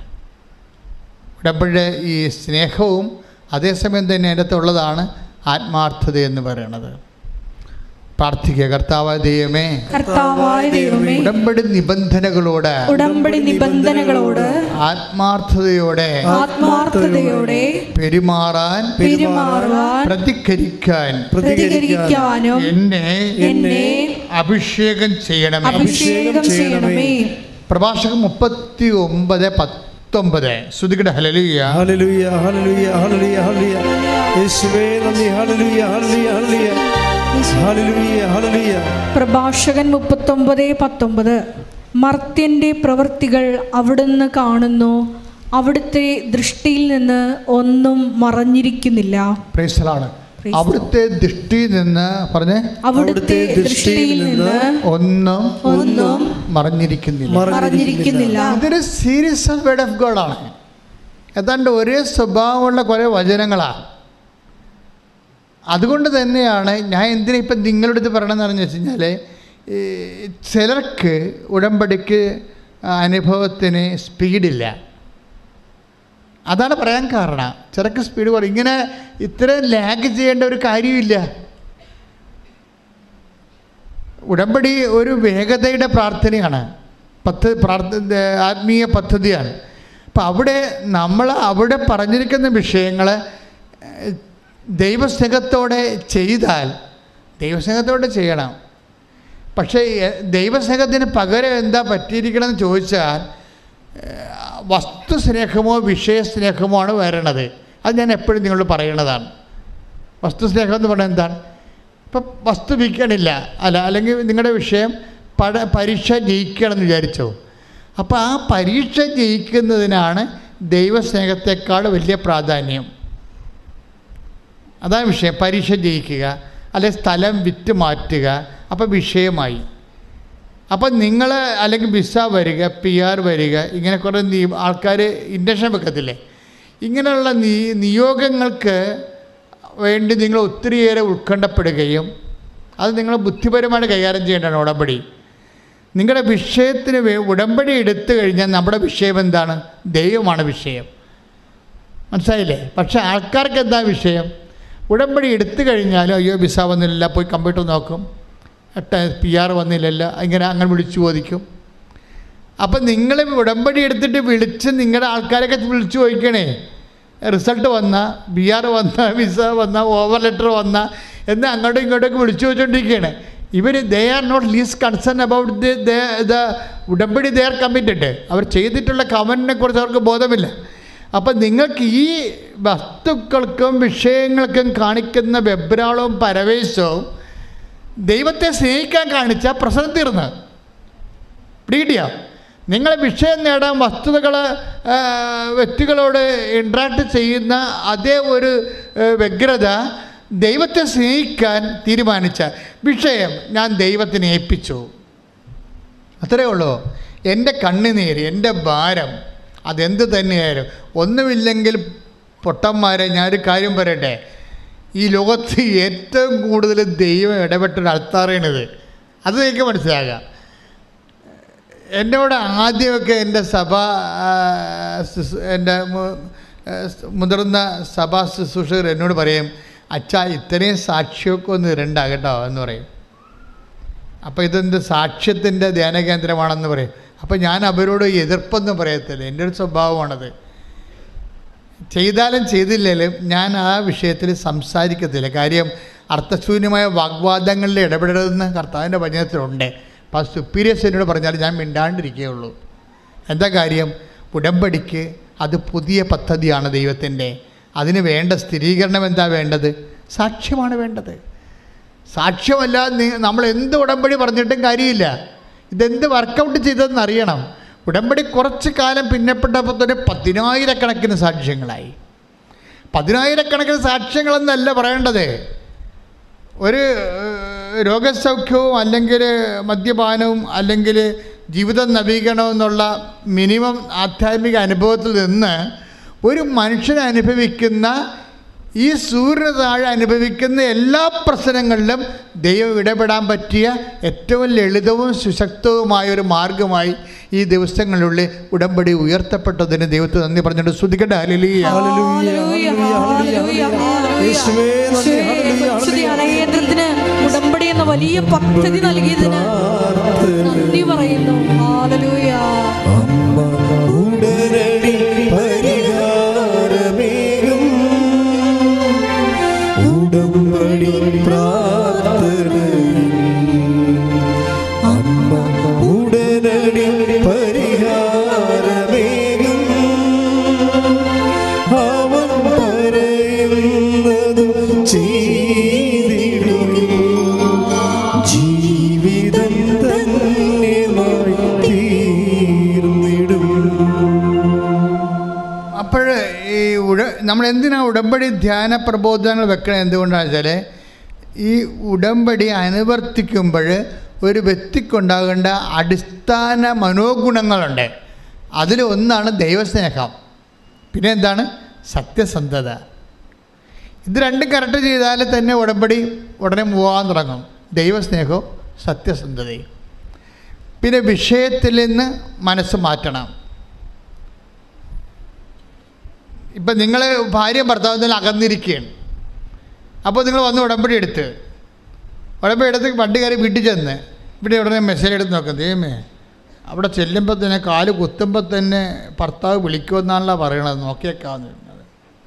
ഉടമ്പടി ഈ സ്നേഹവും അതേസമയം തന്നെ അതിനകത്തുള്ളതാണ് ആത്മാർത്ഥത എന്ന് പറയുന്നത് പ്രാർത്ഥിക്കുക കർത്താവായ ദൈവമേ കർത്താവായ ദൈവമേ ഉടമ്പടി നിബന്ധനകളോട് ഉടമ്പടി നിബന്ധനകളോട് ആത്മാർത്ഥതയോടെ ആത്മാർത്ഥതയോടെ പെരുമാറാൻ പെരുമാറുവാൻ പ്രതികരിക്കാൻ പ്രതികരിക്കാനും എന്നെ എന്നെ അഭിഷേകം ചെയ്യണമേ അഭിഷേകം ചെയ്യണമേ പ്രഭാഷകം മുപ്പത്തി ഒമ്പത് പത്തൊമ്പത് ശ്രുതികട ഹലലുയ ഹല്ലേലൂയ ഹല്ലേലൂയ ഹല്ലേലൂയ ഹല്ലേലൂയ യേശുവേ നന്ദി ഹല്ലേലൂയ ഹല്ലേലൂയ ഹല്ലേലൂയ ഹല്ലേലൂയ ഹല്ലേലൂയ പ്രഭാഷകൻ മുപ്പത്തൊമ്പത് പത്തൊമ്പത് മർത്യന്റെ പ്രവൃത്തികൾ അവിടുന്ന് കാണുന്നു അവിടുത്തെ ദൃഷ്ടിയിൽ നിന്ന് ഒന്നും മറഞ്ഞിരിക്കുന്നില്ല പ്രേസലാണ് Praise അവിടുത്തെ ദൃഷ്ടിയിൽ നിന്ന് പറഞ്ഞ് അവിടുത്തെ ദൃഷ്ടിയിൽ നിന്ന് ഒന്നും ഒന്നും മറഞ്ഞിരിക്കുന്നില്ല മറഞ്ഞിരിക്കുന്നില്ല ഇതൊരു സീരിയസ് ഓഫ് വേർഡ് ഓഫ് ഗോഡാണ് ഏതാണ്ട് ഒരേ സ്വഭാവമുള്ള കുറേ വചനങ്ങളാണ് അതുകൊണ്ട് തന്നെയാണ് ഞാൻ എന്തിനാ ഇപ്പം നിങ്ങളുടെ അടുത്ത് പറയണമെന്ന് പറഞ്ഞു വെച്ച് കഴിഞ്ഞാൽ ഈ ചിലർക്ക് ഉടമ്പടിക്ക് അനുഭവത്തിന് സ്പീഡില്ല അതാണ് പറയാൻ കാരണം ചിലർക്ക് സ്പീഡ് കുറയും ഇങ്ങനെ ഇത്രയും ലാഗ് ചെയ്യേണ്ട ഒരു കാര്യമില്ല ഉടമ്പടി ഒരു വേഗതയുടെ പ്രാർത്ഥനയാണ് പദ്ധ പ്രാർത്ഥ ആത്മീയ പദ്ധതിയാണ് അപ്പം അവിടെ നമ്മൾ അവിടെ പറഞ്ഞിരിക്കുന്ന വിഷയങ്ങൾ ഏഹ്, ദൈവസ്നേഹത്തോടെ ചെയ്താൽ ദൈവസ്നേഹത്തോടെ ചെയ്യണം പക്ഷേ എ- ദൈവസ്നേഹത്തിന് പകരം എന്താ പറ്റിയിരിക്കണമെന്ന് ചോദിച്ചാൽ ഏഹ്, വസ്തു സ്നേഹമോ വിഷയസ്നേഹമോ ആണ് വരണത് അത് ഞാൻ എപ്പോഴും നിങ്ങളോട് പറയണതാണ് വസ്തു സ്നേഹം എന്ന് പറഞ്ഞാൽ എന്താണ് ഇപ്പം വസ്തു വിൽക്കണില്ല അല്ല അല്ലെങ്കിൽ നിങ്ങളുടെ വിഷയം പട പരീക്ഷ ജയിക്കണമെന്ന് വിചാരിച്ചോ അപ്പോൾ ആ പരീക്ഷ ജയിക്കുന്നതിനാണ് ദൈവസ്നേഹത്തെക്കാൾ വലിയ പ്രാധാന്യം അതാണ് വിഷയം പരീക്ഷ ജയിക്കുക അല്ലെ സ്ഥലം വിറ്റ് മാറ്റുക അപ്പോൾ വിഷയമായി അപ്പം നിങ്ങൾ അല്ലെങ്കിൽ വിസ വരിക പി ആർ വരിക ഇങ്ങനെ കുറേ നീ ആൾക്കാർ ഇൻഡക്ഷൻ വെക്കത്തില്ലേ ഇങ്ങനെയുള്ള നീ നിയോഗങ്ങൾക്ക് വേണ്ടി നിങ്ങൾ ഒത്തിരിയേറെ ഉത്കണ്ഠപ്പെടുകയും അത് നിങ്ങൾ ബുദ്ധിപരമായിട്ട് കൈകാര്യം ചെയ്യേണ്ടതാണ് ഉടമ്പടി നിങ്ങളുടെ വിഷയത്തിന് വേ ഉടമ്പടി എടുത്തു കഴിഞ്ഞാൽ നമ്മുടെ വിഷയം എന്താണ് ദൈവമാണ് വിഷയം മനസ്സിലായില്ലേ പക്ഷേ ആൾക്കാർക്ക് എന്താ വിഷയം ഉടമ്പടി എടുത്തു കഴിഞ്ഞാലും അയ്യോ വിസ വന്നില്ല പോയി കമ്പ്യൂട്ടർ നോക്കും എട്ട പി ആർ വന്നില്ലല്ലോ ഇങ്ങനെ അങ്ങനെ വിളിച്ചു ചോദിക്കും അപ്പം നിങ്ങൾ ഉടമ്പടി എടുത്തിട്ട് വിളിച്ച് നിങ്ങളുടെ ആൾക്കാരൊക്കെ വിളിച്ചു ചോദിക്കണേ റിസൾട്ട് വന്ന ബി ആർ വന്ന വിസ വന്ന ഓവർ ലെറ്റർ വന്ന എന്ന് അങ്ങോട്ടും ഇങ്ങോട്ടൊക്കെ വിളിച്ചു ചോദിച്ചുകൊണ്ടിരിക്കുകയാണ് ഇവർ they are not least concerned about the the ഉടമ്പടി ദേ ആർ കമ്മിറ്റഡ് അവർ ചെയ്തിട്ടുള്ള കമൻറ്റിനെ കുറിച്ച് അവർക്ക് ബോധമില്ല അപ്പം നിങ്ങൾക്ക് ഈ വസ്തുക്കൾക്കും വിഷയങ്ങൾക്കും കാണിക്കുന്ന വെബ്രാളവും പരവേശവും ദൈവത്തെ സ്നേഹിക്കാൻ കാണിച്ച പ്രശ്നം തീർന്ന് പിടികിട്ടിയോ നിങ്ങളെ വിഷയം നേടാൻ വസ്തുതകൾ വ്യക്തികളോട് ഇൻട്രാക്ട് ചെയ്യുന്ന അതേ ഒരു ആ, വ്യഗ്രത ദൈവത്തെ സ്നേഹിക്കാൻ തീരുമാനിച്ച വിഷയം ഞാൻ ദൈവത്തിന് ഏൽപ്പിച്ചു അത്രയേ ഉള്ളൂ എൻ്റെ കണ്ണുനീര് എൻ്റെ ഭാരം അതെന്ത് തന്നെയായാലും ഒന്നുമില്ലെങ്കിൽ പൊട്ടന്മാരെ ഞാനൊരു കാര്യം പറയട്ടെ ഈ ലോകത്ത് ഏറ്റവും കൂടുതൽ ദൈവം ഇടപെട്ടൊരു അൾത്താറാണിത് അത് എനിക്ക് മനസ്സിലാകാം എന്നോട് ആദ്യമൊക്കെ എൻ്റെ സഭ ആ, ശുശ്രൂ- എൻ്റെ മു- ആ, മുതിർന്ന സഭാ ശുശ്രൂഷകർ എന്നോട് പറയും അച്ഛാ ഇത്രയും സാക്ഷിയൊക്കെ ഒന്ന് ഇരണ്ട കേട്ടോ എന്ന് പറയും അപ്പോൾ ഇതെന്ത് സാക്ഷ്യത്തിൻ്റെ ധ്യാന കേന്ദ്രമാണെന്ന് പറയും അപ്പോൾ ഞാൻ അവരോട് എതിർപ്പൊന്നും പറയത്തില്ല എൻ്റെ ഒരു സ്വഭാവമാണത് ചെയ്താലും ചെയ്തില്ലെങ്കിലും ഞാൻ ആ വിഷയത്തിൽ സംസാരിക്കത്തില്ല കാര്യം അർത്ഥശൂന്യമായ വാഗ്വാദങ്ങളിൽ ഇടപെടരുതെന്ന് കർത്താവിൻ്റെ വചനത്തിലുണ്ട് അപ്പോൾ ആ സുപ്പീരിയസ് എന്നോട് പറഞ്ഞാൽ ഞാൻ മിണ്ടാണ്ടിരിക്കുകയുള്ളൂ എന്താ കാര്യം ഉടമ്പടിക്ക് അത് പുതിയ പദ്ധതിയാണ് ദൈവത്തിൻ്റെ അതിന് വേണ്ട സ്ഥിരീകരണം എന്താ വേണ്ടത് സാക്ഷ്യമാണ് വേണ്ടത് സാക്ഷ്യമല്ലാതെ നി- നമ്മൾ എന്ത് ഉടമ്പടി പറഞ്ഞിട്ടും കാര്യമില്ല ഇതെന്ത് വർക്കൗട്ട് ചെയ്തതെന്ന് അറിയണം ഉടമ്പടി കുറച്ച് കാലം പിന്നപ്പെട്ടപ്പോൾ തന്നെ പതിനായിരക്കണക്കിന് സാക്ഷ്യങ്ങളായി പതിനായിരക്കണക്കിന് സാക്ഷ്യങ്ങളെന്നല്ല പറയേണ്ടത് ഒരു ഏഹ്, രോഗസൗഖ്യവും അല്ലെങ്കിൽ മദ്യപാനവും അല്ലെങ്കിൽ ജീവിതം നവീകരണവും എന്നുള്ള മിനിമം ആധ്യാത്മിക അനുഭവത്തിൽ നിന്ന് ഒരു മനുഷ്യൻ അനുഭവിക്കുന്ന ഈ സൂര്യന് താഴെ അനുഭവിക്കുന്ന എല്ലാ പ്രശ്നങ്ങളിലും ദൈവം ഇടപെടാൻ പറ്റിയ ഏറ്റവും ലളിതവും സുശക്തവുമായ ഒരു മാർഗമായി ഈ ദിവസങ്ങളിലുള്ളിൽ ഉടമ്പടി ഉയർത്തപ്പെട്ടതിന് ദൈവത്തെ നന്ദി പറഞ്ഞിട്ട് ശ്രുതിക്കട്ടെ ഹല്ലേലൂയ. ഹല്ലേലൂയ, ഹല്ലേലൂയ, ഹല്ലേലൂയ. യേശുവേ, നന്ദി, യേശുവേ, ഹല്ലേലൂയ, പരിശുദ്ധ കേന്ദ്രത്തിന് ഉടമ്പടി എന്ന വലിയ പദ്ധതി നൽകിയതിന് നന്ദി പറയുന്നു ഹാലലൂയ അമ്മ ഉടനടി പരിഹാരമേകും ഉടമ്പടി പ്രാർത്ഥന അമ്മ ഉടനടി പരിഹാരമേകും അവൻ പറയുന്നത് ചെയ്തിടും ജീവിതം ധന്യമായി തീർന്നിടും അപ്പോൾ ഈ ഉട നമ്മൾ എന്തിനാണ് ഉടമ്പടി ധ്യാന പ്രബോധനങ്ങൾ വെക്കണത് എന്തുകൊണ്ടാണെന്ന് വെച്ചാൽ ഈ ഉടമ്പടി അനുവർത്തിക്കുമ്പോൾ ഒരു വ്യക്തിക്കുണ്ടാകേണ്ട അടിസ്ഥാന മനോഗുണങ്ങളുണ്ട് അതിൽ ഒന്നാണ് ദൈവസ്നേഹം പിന്നെ എന്താണ് സത്യസന്ധത ഇത് രണ്ടും കറക്റ്റ് ചെയ്താൽ തന്നെ ഉടമ്പടി ഉടനെ പോകാൻ തുടങ്ങും ദൈവസ്നേഹവും സത്യസന്ധതയും പിന്നെ വിഷയത്തിൽ നിന്ന് മനസ്സ് മാറ്റണം ഇപ്പം നിങ്ങൾ ഭാര്യ ഭർത്താവ് തന്നെ അകന്നിരിക്കുകയാണ് അപ്പോൾ നിങ്ങൾ വന്ന് ഉടമ്പടി എടുത്ത് ഉടമ്പടി എടുത്ത് വണ്ടി കയറി വീട്ടിൽ ചെന്ന് ഇവിടെ ഉടനെ മെസ്സേജ് എടുത്ത് നോക്കും ദൈവമേ അവിടെ ചെല്ലുമ്പോൾ തന്നെ കാല് കുത്തുമ്പോൾ തന്നെ ഭർത്താവ് വിളിക്കുമെന്നാണല്ലോ പറയണത് നോക്കിയേക്കാന്ന് പറഞ്ഞത്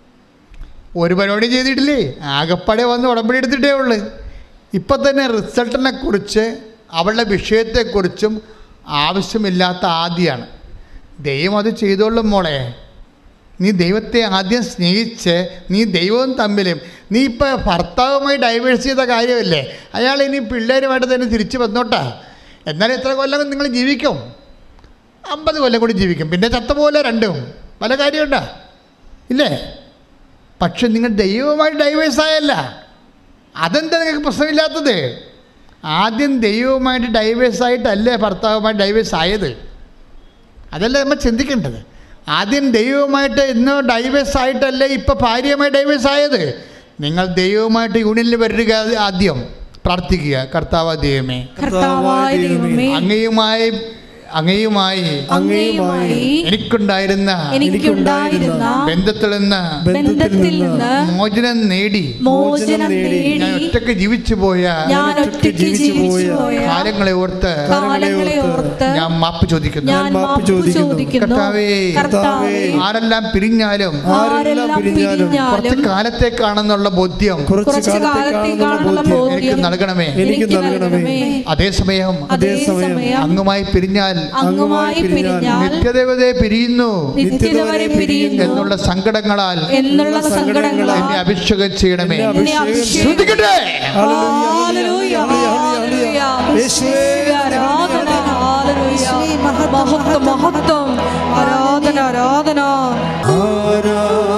ഒരു പരിപാടി ചെയ്തിട്ടില്ലേ ആകപ്പാടെ വന്ന് ഉടമ്പടി എടുത്തിട്ടേ ഉള്ളൂ ഇപ്പം തന്നെ റിസൾട്ടിനെ കുറിച്ച് അവളുടെ വിഷയത്തെക്കുറിച്ചും ആവശ്യമില്ലാത്ത ആദ്യമാണ് ദൈവം അത് ചെയ്തോളും മോളെ നീ ദൈവത്തെ ആദ്യം സ്നേഹിച്ച് നീ ദൈവവും തമ്മിലും നീ ഇപ്പോൾ ഭർത്താവുമായി ഡൈവേഴ്സ് ചെയ്ത കാര്യമല്ലേ അയാൾ ഇനി പിള്ളേരുമായിട്ട് തന്നെ തിരിച്ചു വന്നോട്ടാ എന്നാലും എത്ര കൊല്ലം നിങ്ങൾ ജീവിക്കും അമ്പത് കൊല്ലം കൂടി ജീവിക്കും പിന്നെ ചത്ത പോലെ രണ്ടും പല കാര്യമുണ്ടാ ഇല്ലേ പക്ഷെ നിങ്ങൾ ദൈവവുമായി ഡൈവേഴ്സ് ആയല്ല അതെന്താ നിങ്ങൾക്ക് പ്രശ്നമില്ലാത്തത് ആദ്യം ദൈവവുമായിട്ട് ഡൈവേഴ്സ് ആയിട്ടല്ലേ ഭർത്താവുമായി ഡൈവേഴ്സ് ആയത് അതല്ലേ നമ്മൾ ചിന്തിക്കേണ്ടത് ആദ്യം ദൈവവുമായിട്ട് ഇന്ന് ഡൈവേഴ്സ് ആയിട്ടല്ലേ ഇപ്പോൾ ഭാര്യയുമായി ഡൈവേഴ്സ് ആയത് നിങ്ങൾ ദൈവവുമായിട്ട് യൂണിയനിൽ വരിക ആദ്യം പ്രാർത്ഥിക്കുക കർത്താവ് ദൈവമേ കർത്താവായ ദൈവമേ അങ്ങയുമായി അങ്ങയുമായി അങ്ങയുമായി എനിക്കുണ്ടായിരുന്ന എനിക്കുണ്ടായിരുന്ന ബന്ധത്തിൽ നിന്ന് ബന്ധത്തിൽ നിന്ന് മോചനം നേടി മോചനം നേടി ഞാൻ ഒറ്റയ്ക്ക് ജീവിച്ചു പോയ ഞാൻ ഒറ്റയ്ക്ക് ജീവിച്ചു പോയ കാലങ്ങളെ ഓർത്ത് കാലങ്ങളെ ഓർത്ത് ഞാൻ മാപ്പ് ചോദിക്കുന്നു ഞാൻ മാപ്പ് ചോദിക്കുന്നു കർത്താവേ, കർത്താവേ ആരെല്ലാം പിരിഞ്ഞാലും ആരെല്ലാം പിരിഞ്ഞാലും കുറച്ച് പിരിഞ്ഞാലും കാലത്തേക്കാണെന്നുള്ള ബോധ്യം കുറച്ച് കാലത്തേക്കാണുള്ള എനിക്ക് ബോധ്യം നൽകണമേ എനിക്ക് നൽകണമേ. അതേസമയം അതേസമയം അങ്ങുമായി പിരിഞ്ഞാൽ അങ്ങുമായി പിരിഞ്ഞാൽ നിത്യദേവതയെ പിരിയുന്നു നിത്യത വരെ പിരിയുന്നു എന്നുള്ള സങ്കടങ്ങളാൽ എന്നുള്ള സങ്കടങ്ങളാൽ എന്നെ അഭിഷേകം ചെയ്യണമേ എന്നെ അഭിഷേകം ശ്രദ്ധിക്കട്ടെ ഹല്ലേലൂയ, ഹല്ലേലൂയ. യേശുവേ, ആരാധന ഹല്ലേലൂയ. മഹത്വം മഹത്വം ആരാധന ആരാധന ആരാധന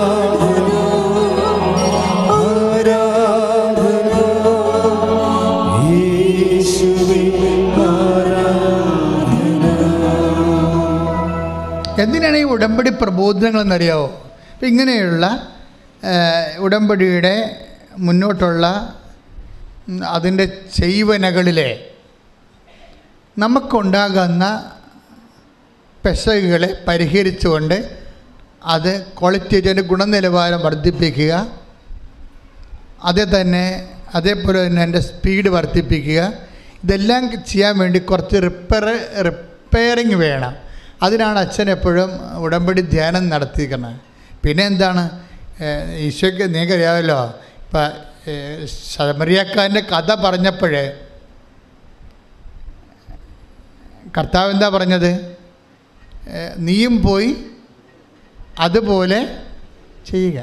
ആരാധന യേശുവേ ആരാധന എന്തിനാണ് ഈ ഉടമ്പടി പ്രബോധനങ്ങളെന്നറിയാവോ അപ്പം ഇങ്ങനെയുള്ള ഏഹ്, ഉടമ്പടിയുടെ മുന്നോട്ടുള്ള ഉം, അതിൻ്റെ ചെയ്വനകളിലെ നമുക്കുണ്ടാകുന്ന പെശകുകളെ പരിഹരിച്ചുകൊണ്ട് അത് ക്വാളിറ്റേറ്റ് അതിൻ്റെ ഗുണനിലവാരം വർദ്ധിപ്പിക്കുക അതേ തന്നെ അതേപോലെ തന്നെ എൻ്റെ സ്പീഡ് വർദ്ധിപ്പിക്കുക ഇതെല്ലാം ചെയ്യാൻ വേണ്ടി കുറച്ച് റിപ്പയർ റിപ്പയറിങ് വേണം അതിനാണ് അച്ഛൻ എപ്പോഴും ഉടമ്പടി ധ്യാനം നടത്തിയിരിക്കുന്നത് പിന്നെ എന്താണ് ഏഹ് ഈശോയ്ക്ക് നിങ്ങൾക്കറിയാമല്ലോ ഇപ്പം ശമരിയക്കാരൻ്റെ കഥ പറഞ്ഞപ്പോഴേ കർത്താവ് എന്താ പറഞ്ഞത് ഏഹ് നീയും പോയി അതുപോലെ ചെയ്യുക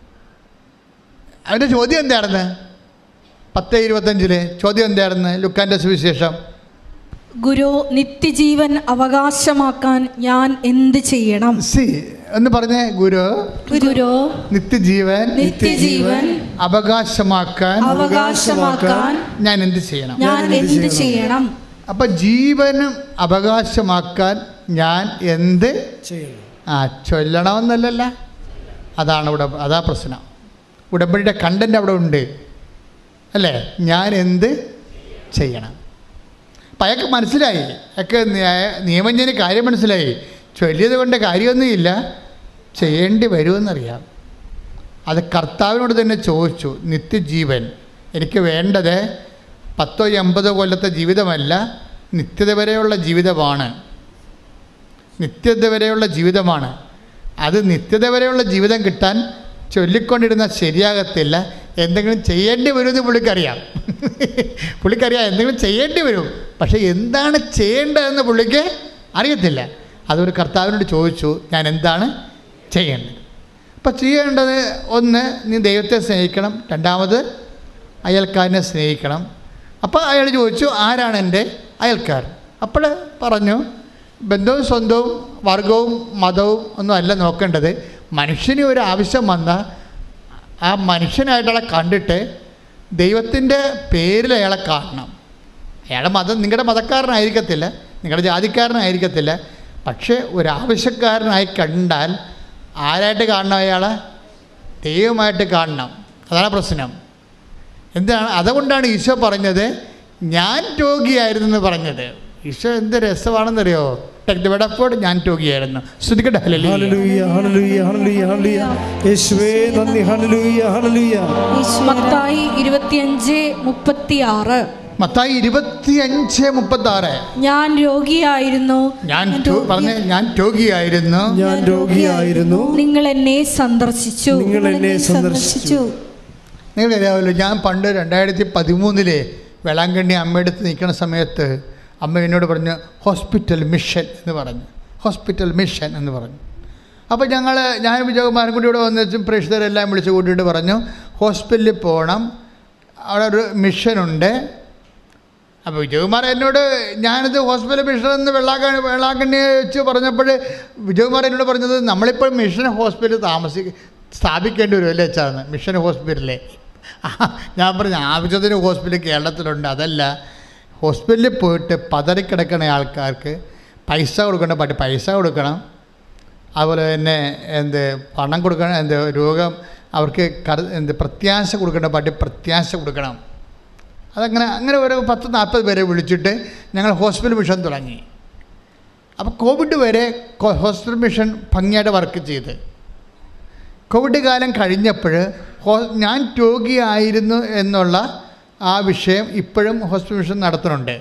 അവൻ്റെ ചോദ്യം എന്തായിരുന്നു പത്ത് ഇരുപത്തഞ്ചില് ചോദ്യം എന്തായിരുന്നു ലുക്കാൻ്റെ സുവിശേഷം ഗുരു നിത്യജീവൻ അവകാശമാക്കാൻ ഞാൻ എന്ത് ചെയ്യണം സി എന്ന് പറഞ്ഞേ ഗുരു ഗുരു നിത്യജീവൻ നിത്യജീവൻ അവകാശമാക്കാൻ അവകാശമാക്കാൻ ഞാൻ എന്ത് ചെയ്യണം ഞാൻ എന്ത് ചെയ്യണം അപ്പം ജീവനും അവകാശമാക്കാൻ ഞാൻ എന്ത് ചെയ്യണം ആ ചൊല്ലണമെന്നല്ലല്ല അതാണ് ഇവിടെ അതാ പ്രശ്നം ഉടമ്പടിയുടെ കണ്ടന്റ് അവിടെ ഉണ്ട് അല്ലേ ഞാൻ എന്ത് ചെയ്യണം അപ്പം അയാൾക്ക് മനസ്സിലായി അയാൾക്ക് ന്യായ- നിയമജ്ഞന് കാര്യം മനസ്സിലായി ചൊല്ലിയത് കൊണ്ട് കാര്യമൊന്നുമില്ല ചെയ്യേണ്ടി വരുമെന്നറിയാം അത് കർത്താവിനോട് തന്നെ ചോദിച്ചു നിത്യജീവൻ എനിക്ക് വേണ്ടത് പത്തോ എൺപതോ കൊല്ലത്തെ ജീവിതമല്ല നിത്യത വരെയുള്ള ജീവിതമാണ് നിത്യത വരെയുള്ള ജീവിതമാണ് അത് നിത്യത വരെയുള്ള ജീവിതം കിട്ടാൻ ചൊല്ലിക്കൊണ്ടിരുന്ന ശരിയാകത്തില്ല എന്തെങ്കിലും ചെയ്യേണ്ടി വരുമെന്ന് പുള്ളിക്കറിയാം പുള്ളിക്കറിയാം എന്തെങ്കിലും ചെയ്യേണ്ടി വരും പക്ഷേ എന്താണ് ചെയ്യേണ്ടതെന്ന് പുള്ളിക്ക് അറിയത്തില്ല അതൊരു കർത്താവിനോട് ചോദിച്ചു ഞാൻ എന്താണ് ചെയ്യേണ്ടത് അപ്പം ചെയ്യേണ്ടത് ഒന്ന് നീ ദൈവത്തെ സ്നേഹിക്കണം രണ്ടാമത് അയൽക്കാരനെ സ്നേഹിക്കണം അപ്പോൾ അയാൾ ചോദിച്ചു ആരാണ് എൻ്റെ അയൽക്കാർ അപ്പോൾ പറഞ്ഞു ബന്ധവും സ്വന്തവും വർഗവും മതവും ഒന്നും അല്ല നോക്കേണ്ടത് മനുഷ്യന് ഒരു ആവശ്യം വന്നാൽ ആ മനുഷ്യനായിട്ടയാളെ കണ്ടിട്ട് ദൈവത്തിൻ്റെ പേരിൽ അയാളെ കാണണം അയാളുടെ മതം നിങ്ങളുടെ മതക്കാരനായിരിക്കത്തില്ല നിങ്ങളുടെ ജാതിക്കാരനായിരിക്കത്തില്ല പക്ഷേ ഒരു ആവശ്യക്കാരനായി കണ്ടാൽ ആരായിട്ട് കാണണം അയാളെ ദൈവമായിട്ട് കാണണം അതാണ് പ്രശ്നം എന്താണ് അതുകൊണ്ടാണ് ഈശോ പറഞ്ഞത് ഞാൻ രോഗിയായിരുന്നു എന്ന് പറഞ്ഞത് ഈശോ എന്ത് രസമാണെന്നറിയോ ടെക്ടോട് ഞാൻ രോഗിയായിരുന്നു ശ്രുതിക്കട്ടെ ഹല്ലേലൂയ. ഹല്ലേലൂയ ഹല്ലേലൂയ ഹല്ലേലൂയ ഹല്ലേലൂയ യേശുവേ നന്ദി ഹല്ലേലൂയ ഹല്ലേലൂയ മത്തായി ഇരുപത്തിയഞ്ച് മുപ്പത്തിയാറ് മത്തായി ഇരുപത്തിയഞ്ച് മുപ്പത്തി ആറ് ഞാൻ രോഗിയായിരുന്നു ഞാൻ രോ- പറഞ്ഞേ ഞാൻ രോഗിയായിരുന്നു ഞാൻ രോഗിയായിരുന്നു നിങ്ങൾ എന്നെ സന്ദർശിച്ചു നിങ്ങൾ എന്നെ സന്ദർശിച്ചു നിങ്ങൾക്കറിയാമല്ലോ ഞാൻ പണ്ട് രണ്ടായിരത്തി പതിമൂന്നിലെ വേളാങ്കണ്ണി അമ്മയുടെ അടുത്ത് നിൽക്കുന്ന സമയത്ത് അമ്മ എന്നോട് പറഞ്ഞു ഹോസ്പിറ്റൽ മിഷൻ എന്ന് പറഞ്ഞു ഹോസ്പിറ്റൽ മിഷൻ എന്ന് പറഞ്ഞു അപ്പോൾ ഞങ്ങൾ ഞാൻ വിജയകുമാരൻ കൂടി ഇവിടെ വന്ന് വെച്ചും പ്രേക്ഷിതരെല്ലാം വിളിച്ച് കൂട്ടിയിട്ട് പറഞ്ഞു ഹോസ്പിറ്റലിൽ പോകണം അവിടെ ഒരു മിഷനുണ്ട് അപ്പോൾ വിജയകുമാർ എന്നോട് ഞാനിത് ഹോസ്പിറ്റൽ മിഷൻ എന്ന് വെള്ളാക്കണ്ണി വെള്ളാക്കണ്ണി വെച്ച് പറഞ്ഞപ്പോൾ വിജയകുമാർ എന്നോട് പറഞ്ഞത് നമ്മളിപ്പോൾ മിഷൻ ഹോസ്പിറ്റൽ താമസി സ്ഥാപിക്കേണ്ടി വരും അല്ലേ അച്ഛാന്ന് മിഷൻ ഹോസ്പിറ്റലിലെ ആ, ഞാൻ പറഞ്ഞു ആവശ്യത്തിന് ഹോസ്പിറ്റൽ കേരളത്തിലുണ്ട് അതല്ല ഹോസ്പിറ്റലിൽ പോയിട്ട് പതറിക്കിടക്കുന്ന ആൾക്കാർക്ക് പൈസ കൊടുക്കേണ്ട പറ്റി പൈസ കൊടുക്കണം അതുപോലെ തന്നെ എന്ത് പണം കൊടുക്കണം എന്ത് രോഗം അവർക്ക് കരു എന്ത് പ്രത്യാശ കൊടുക്കേണ്ട പാട്ടി പ്രത്യാശ കൊടുക്കണം അതങ്ങനെ അങ്ങനെ ഒരു പത്ത് നാൽപ്പത് പേരെ വിളിച്ചിട്ട് ഞങ്ങൾ ഹോസ്പിറ്റൽ മിഷൻ തുടങ്ങി അപ്പോൾ കോവിഡ് വരെ കോ- ഹോസ്പിറ്റൽ മിഷൻ ഭംഗിയായിട്ട് വർക്ക് ചെയ്ത് കോവിഡ് കാലം കഴിഞ്ഞപ്പോൾ ഹോ ഞാൻ രോഗിയായിരുന്നു എന്നുള്ള ആ വിഷയം ഇപ്പോഴും ഹോസ്പിറ്റൽ മിഷൻ നടത്തുന്നുണ്ട്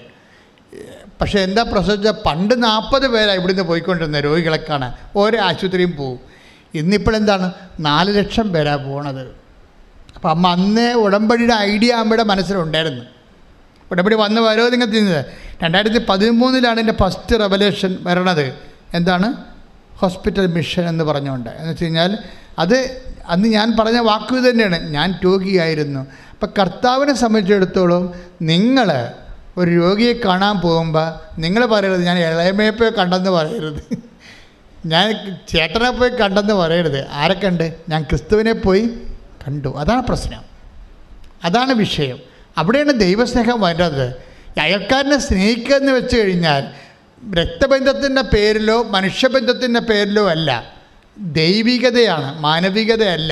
പക്ഷേ എന്താ പ്രശ്നം വെച്ചാൽ പണ്ട് നാൽപ്പത് പേരാണ് ഇവിടുന്ന് പോയിക്കൊണ്ടിരുന്നത് രോഗികളെ കാണാൻ ഓരോ ആശുപത്രിയും പോവും ഇന്നിപ്പോഴെന്താണ് നാല് ലക്ഷം പേരാണ് പോണത് അപ്പം അമ്മ അന്നേ ഉടമ്പടിയുടെ ഐഡിയ അമ്മയുടെ മനസ്സിലുണ്ടായിരുന്നു ഉടമ്പടി വന്ന് വരോ നിങ്ങൾ തിന്നത് രണ്ടായിരത്തി പതിമൂന്നിലാണ് എൻ്റെ ഫസ്റ്റ് റെവലേഷൻ വരണത് എന്താണ് ഹോസ്പിറ്റൽ മിഷൻ എന്ന് പറഞ്ഞുകൊണ്ട് എന്ന് വെച്ച് കഴിഞ്ഞാൽ അത് അന്ന് ഞാൻ പറഞ്ഞ വാക്കു ഇത് തന്നെയാണ് ഞാൻ രോഗിയായിരുന്നു അപ്പം കർത്താവിനെ സംബന്ധിച്ചിടത്തോളം നിങ്ങൾ ഒരു രോഗിയെ കാണാൻ പോകുമ്പോൾ നിങ്ങൾ പറയരുത് ഞാൻ ഇളയമയെ പോയി കണ്ടെന്ന് പറയരുത് ഞാൻ ചേട്ടനെ പോയി കണ്ടെന്ന് പറയരുത് ആരെ കണ്ട് ഞാൻ ക്രിസ്തുവിനെ പോയി കണ്ടു അതാണ് പ്രശ്നം അതാണ് വിഷയം അവിടെയാണ് ദൈവസ്നേഹം വരുന്നത് ഈ അയൽക്കാരനെ സ്നേഹിക്കുക എന്ന് വെച്ച് കഴിഞ്ഞാൽ രക്തബന്ധത്തിൻ്റെ പേരിലോ മനുഷ്യബന്ധത്തിൻ്റെ പേരിലോ അല്ല ദൈവികതയാണ് മാനവികതയല്ല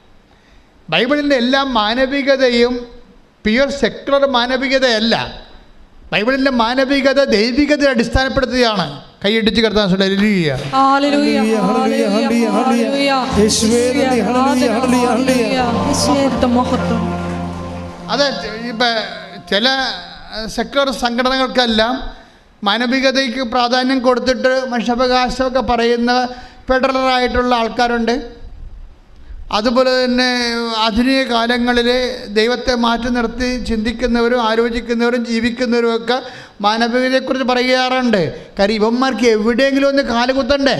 ബൈബിളിൻ്റെ എല്ലാ മാനവികതയും പ്യുവർ സെക്യുലർ മാനവികതയല്ല ബൈബിളിൻ്റെ മാനവികത ദൈവികതയെ അടിസ്ഥാനപ്പെടുത്തുകയാണ് കൈയടിച്ച് കിടത്താൻ ഹല്ലേലൂയ, ഹല്ലേലൂയ, ഹല്ലേലൂയ, ഹല്ലേലൂയ, ഹല്ലേലൂയ. യേശുവേ നന്ദി, ഹല്ലേലൂയ, ഹല്ലേലൂയ, ഹല്ലേലൂയ. മഹത്വം, മഹത്വം അത് ഇപ്പം ചില സെക്യുലർ സംഘടനകൾക്കെല്ലാം മാനവികതയ്ക്ക് പ്രാധാന്യം കൊടുത്തിട്ട് മനുഷ്യാവകാശമൊക്കെ പറയുന്ന ഫെഡറലായിട്ടുള്ള ആൾക്കാരുണ്ട് അതുപോലെ തന്നെ ആധുനിക കാലങ്ങളിൽ ദൈവത്തെ മാറ്റി നിർത്തി ചിന്തിക്കുന്നവരും ആലോചിക്കുന്നവരും ജീവിക്കുന്നവരും ഒക്കെ മാനവികതയെക്കുറിച്ച് പറയാറുണ്ട് കാര്യം ഇവന്മാർക്ക് എവിടെയെങ്കിലും ഒന്ന് കാലുകുത്തണ്ടേ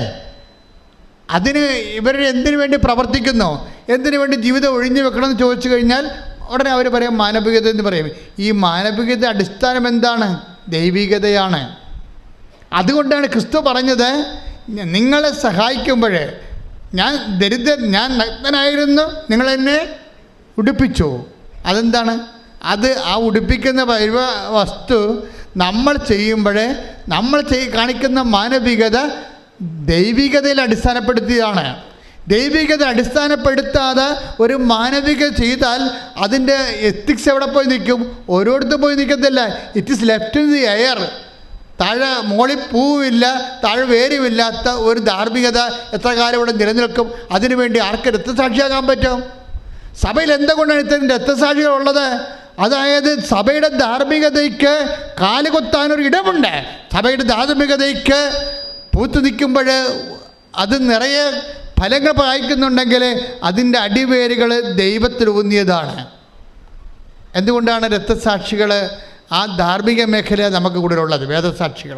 അതിന് ഇവർ എന്തിനു വേണ്ടി പ്രവർത്തിക്കുന്നു എന്തിനു വേണ്ടി ജീവിതം ഒഴിഞ്ഞു വെക്കണമെന്ന് ചോദിച്ചു കഴിഞ്ഞാൽ ഉടനെ അവർ പറയും മാനവികത എന്ന് പറയും ഈ മാനവികത അടിസ്ഥാനം എന്താണ് ദൈവികതയാണ് അതുകൊണ്ടാണ് ക്രിസ്തു പറഞ്ഞത് "ഞ- നിങ്ങളെ സഹായിക്കുമ്പോൾ ഞാൻ ദരിദ്രൻ ഞാൻ നഗ്നനായിരുന്നു നിങ്ങളെന്നെ ഉടുപ്പിച്ചു അതെന്താണ് അത് ആ ഉടുപ്പിക്കുന്ന വൈവ വസ്തു നമ്മൾ ചെയ്യുമ്പോൾ നമ്മൾ ചെയ് കാണിക്കുന്ന മാനവികത ദൈവികതയിൽ അടിസ്ഥാനപ്പെടുത്തിയതാണ് ദൈവികത അടിസ്ഥാനപ്പെടുത്താതെ ഒരു മാനവികത ചെയ്താൽ അതിൻ്റെ എത്തിക്സ് എവിടെ പോയി നിൽക്കും ഓരോരുത്തർ പോയി നിൽക്കത്തില്ല it is left in the air താഴെ മോളിൽ പൂവില്ല താഴെ വേരുമില്ലാത്ത ഒരു ധാർമ്മികത എത്ര കാലം ഇവിടെ നിലനിൽക്കും അതിനുവേണ്ടി ആർക്ക് രക്തസാക്ഷിയാകാൻ പറ്റും സഭയിൽ എന്തുകൊണ്ടാണ് ഇത്തരം രക്തസാക്ഷികളുള്ളത് അതായത് സഭയുടെ ധാർമ്മികതയ്ക്ക് കാലുകൊത്താനൊരു ഇടമുണ്ട് സഭയുടെ ധാർമ്മികതയ്ക്ക് പൂത്തു നിൽക്കുമ്പോൾ അത് നിറയെ ഫലങ്ങൾ പായിക്കുന്നുണ്ടെങ്കിൽ അതിൻ്റെ അടിവേരുകൾ ദൈവത്തിൽ ഊന്നിയതാണ് എന്തുകൊണ്ടാണ് രക്തസാക്ഷികൾ ആ ധാർമ്മിക മേഖല നമുക്ക് കൂടുതലുള്ളത് വേദസാക്ഷികൾ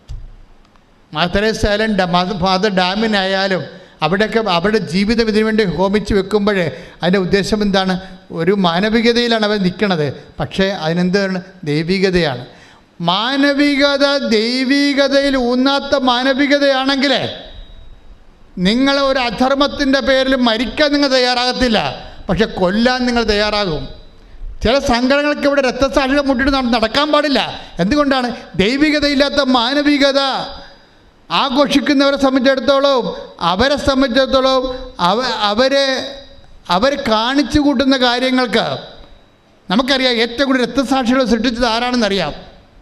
മാത്തരേസായാലും ഡ- മത- ഫാദർ ഡാമിനായാലും അവിടെയൊക്കെ അവരുടെ ജീവിതം ഇതിനു വേണ്ടി ഹോമിച്ച് വെക്കുമ്പോൾ അതിൻ്റെ ഉദ്ദേശം എന്താണ് ഒരു മാനവികതയിലാണ് അവർ നിൽക്കുന്നത് പക്ഷേ അതിനെന്താണ് ദൈവികതയാണ് മാനവികത ദൈവികതയിൽ ഊന്നാത്ത മാനവികതയാണെങ്കിൽ നിങ്ങൾ ഒരു അധർമ്മത്തിൻ്റെ പേരിൽ മരിക്കാൻ നിങ്ങൾ തയ്യാറാകത്തില്ല പക്ഷെ കൊല്ലാൻ നിങ്ങൾ തയ്യാറാകും ചില സംഘടനകൾക്ക് ഇവിടെ രക്തസാക്ഷികൾ മുട്ടിട്ട് നട- നടക്കാൻ പാടില്ല എന്തുകൊണ്ടാണ് ദൈവികതയില്ലാത്ത മാനവികത ആഘോഷിക്കുന്നവരെ സംബന്ധിച്ചിടത്തോളം അവരെ സംബന്ധിച്ചിടത്തോളം അവ അവരെ അവർ കാണിച്ചു കൂട്ടുന്ന കാര്യങ്ങൾക്ക് നമുക്കറിയാം ഏറ്റവും കൂടുതൽ രക്തസാക്ഷികൾ സൃഷ്ടിച്ചത് ആരാണെന്നറിയാം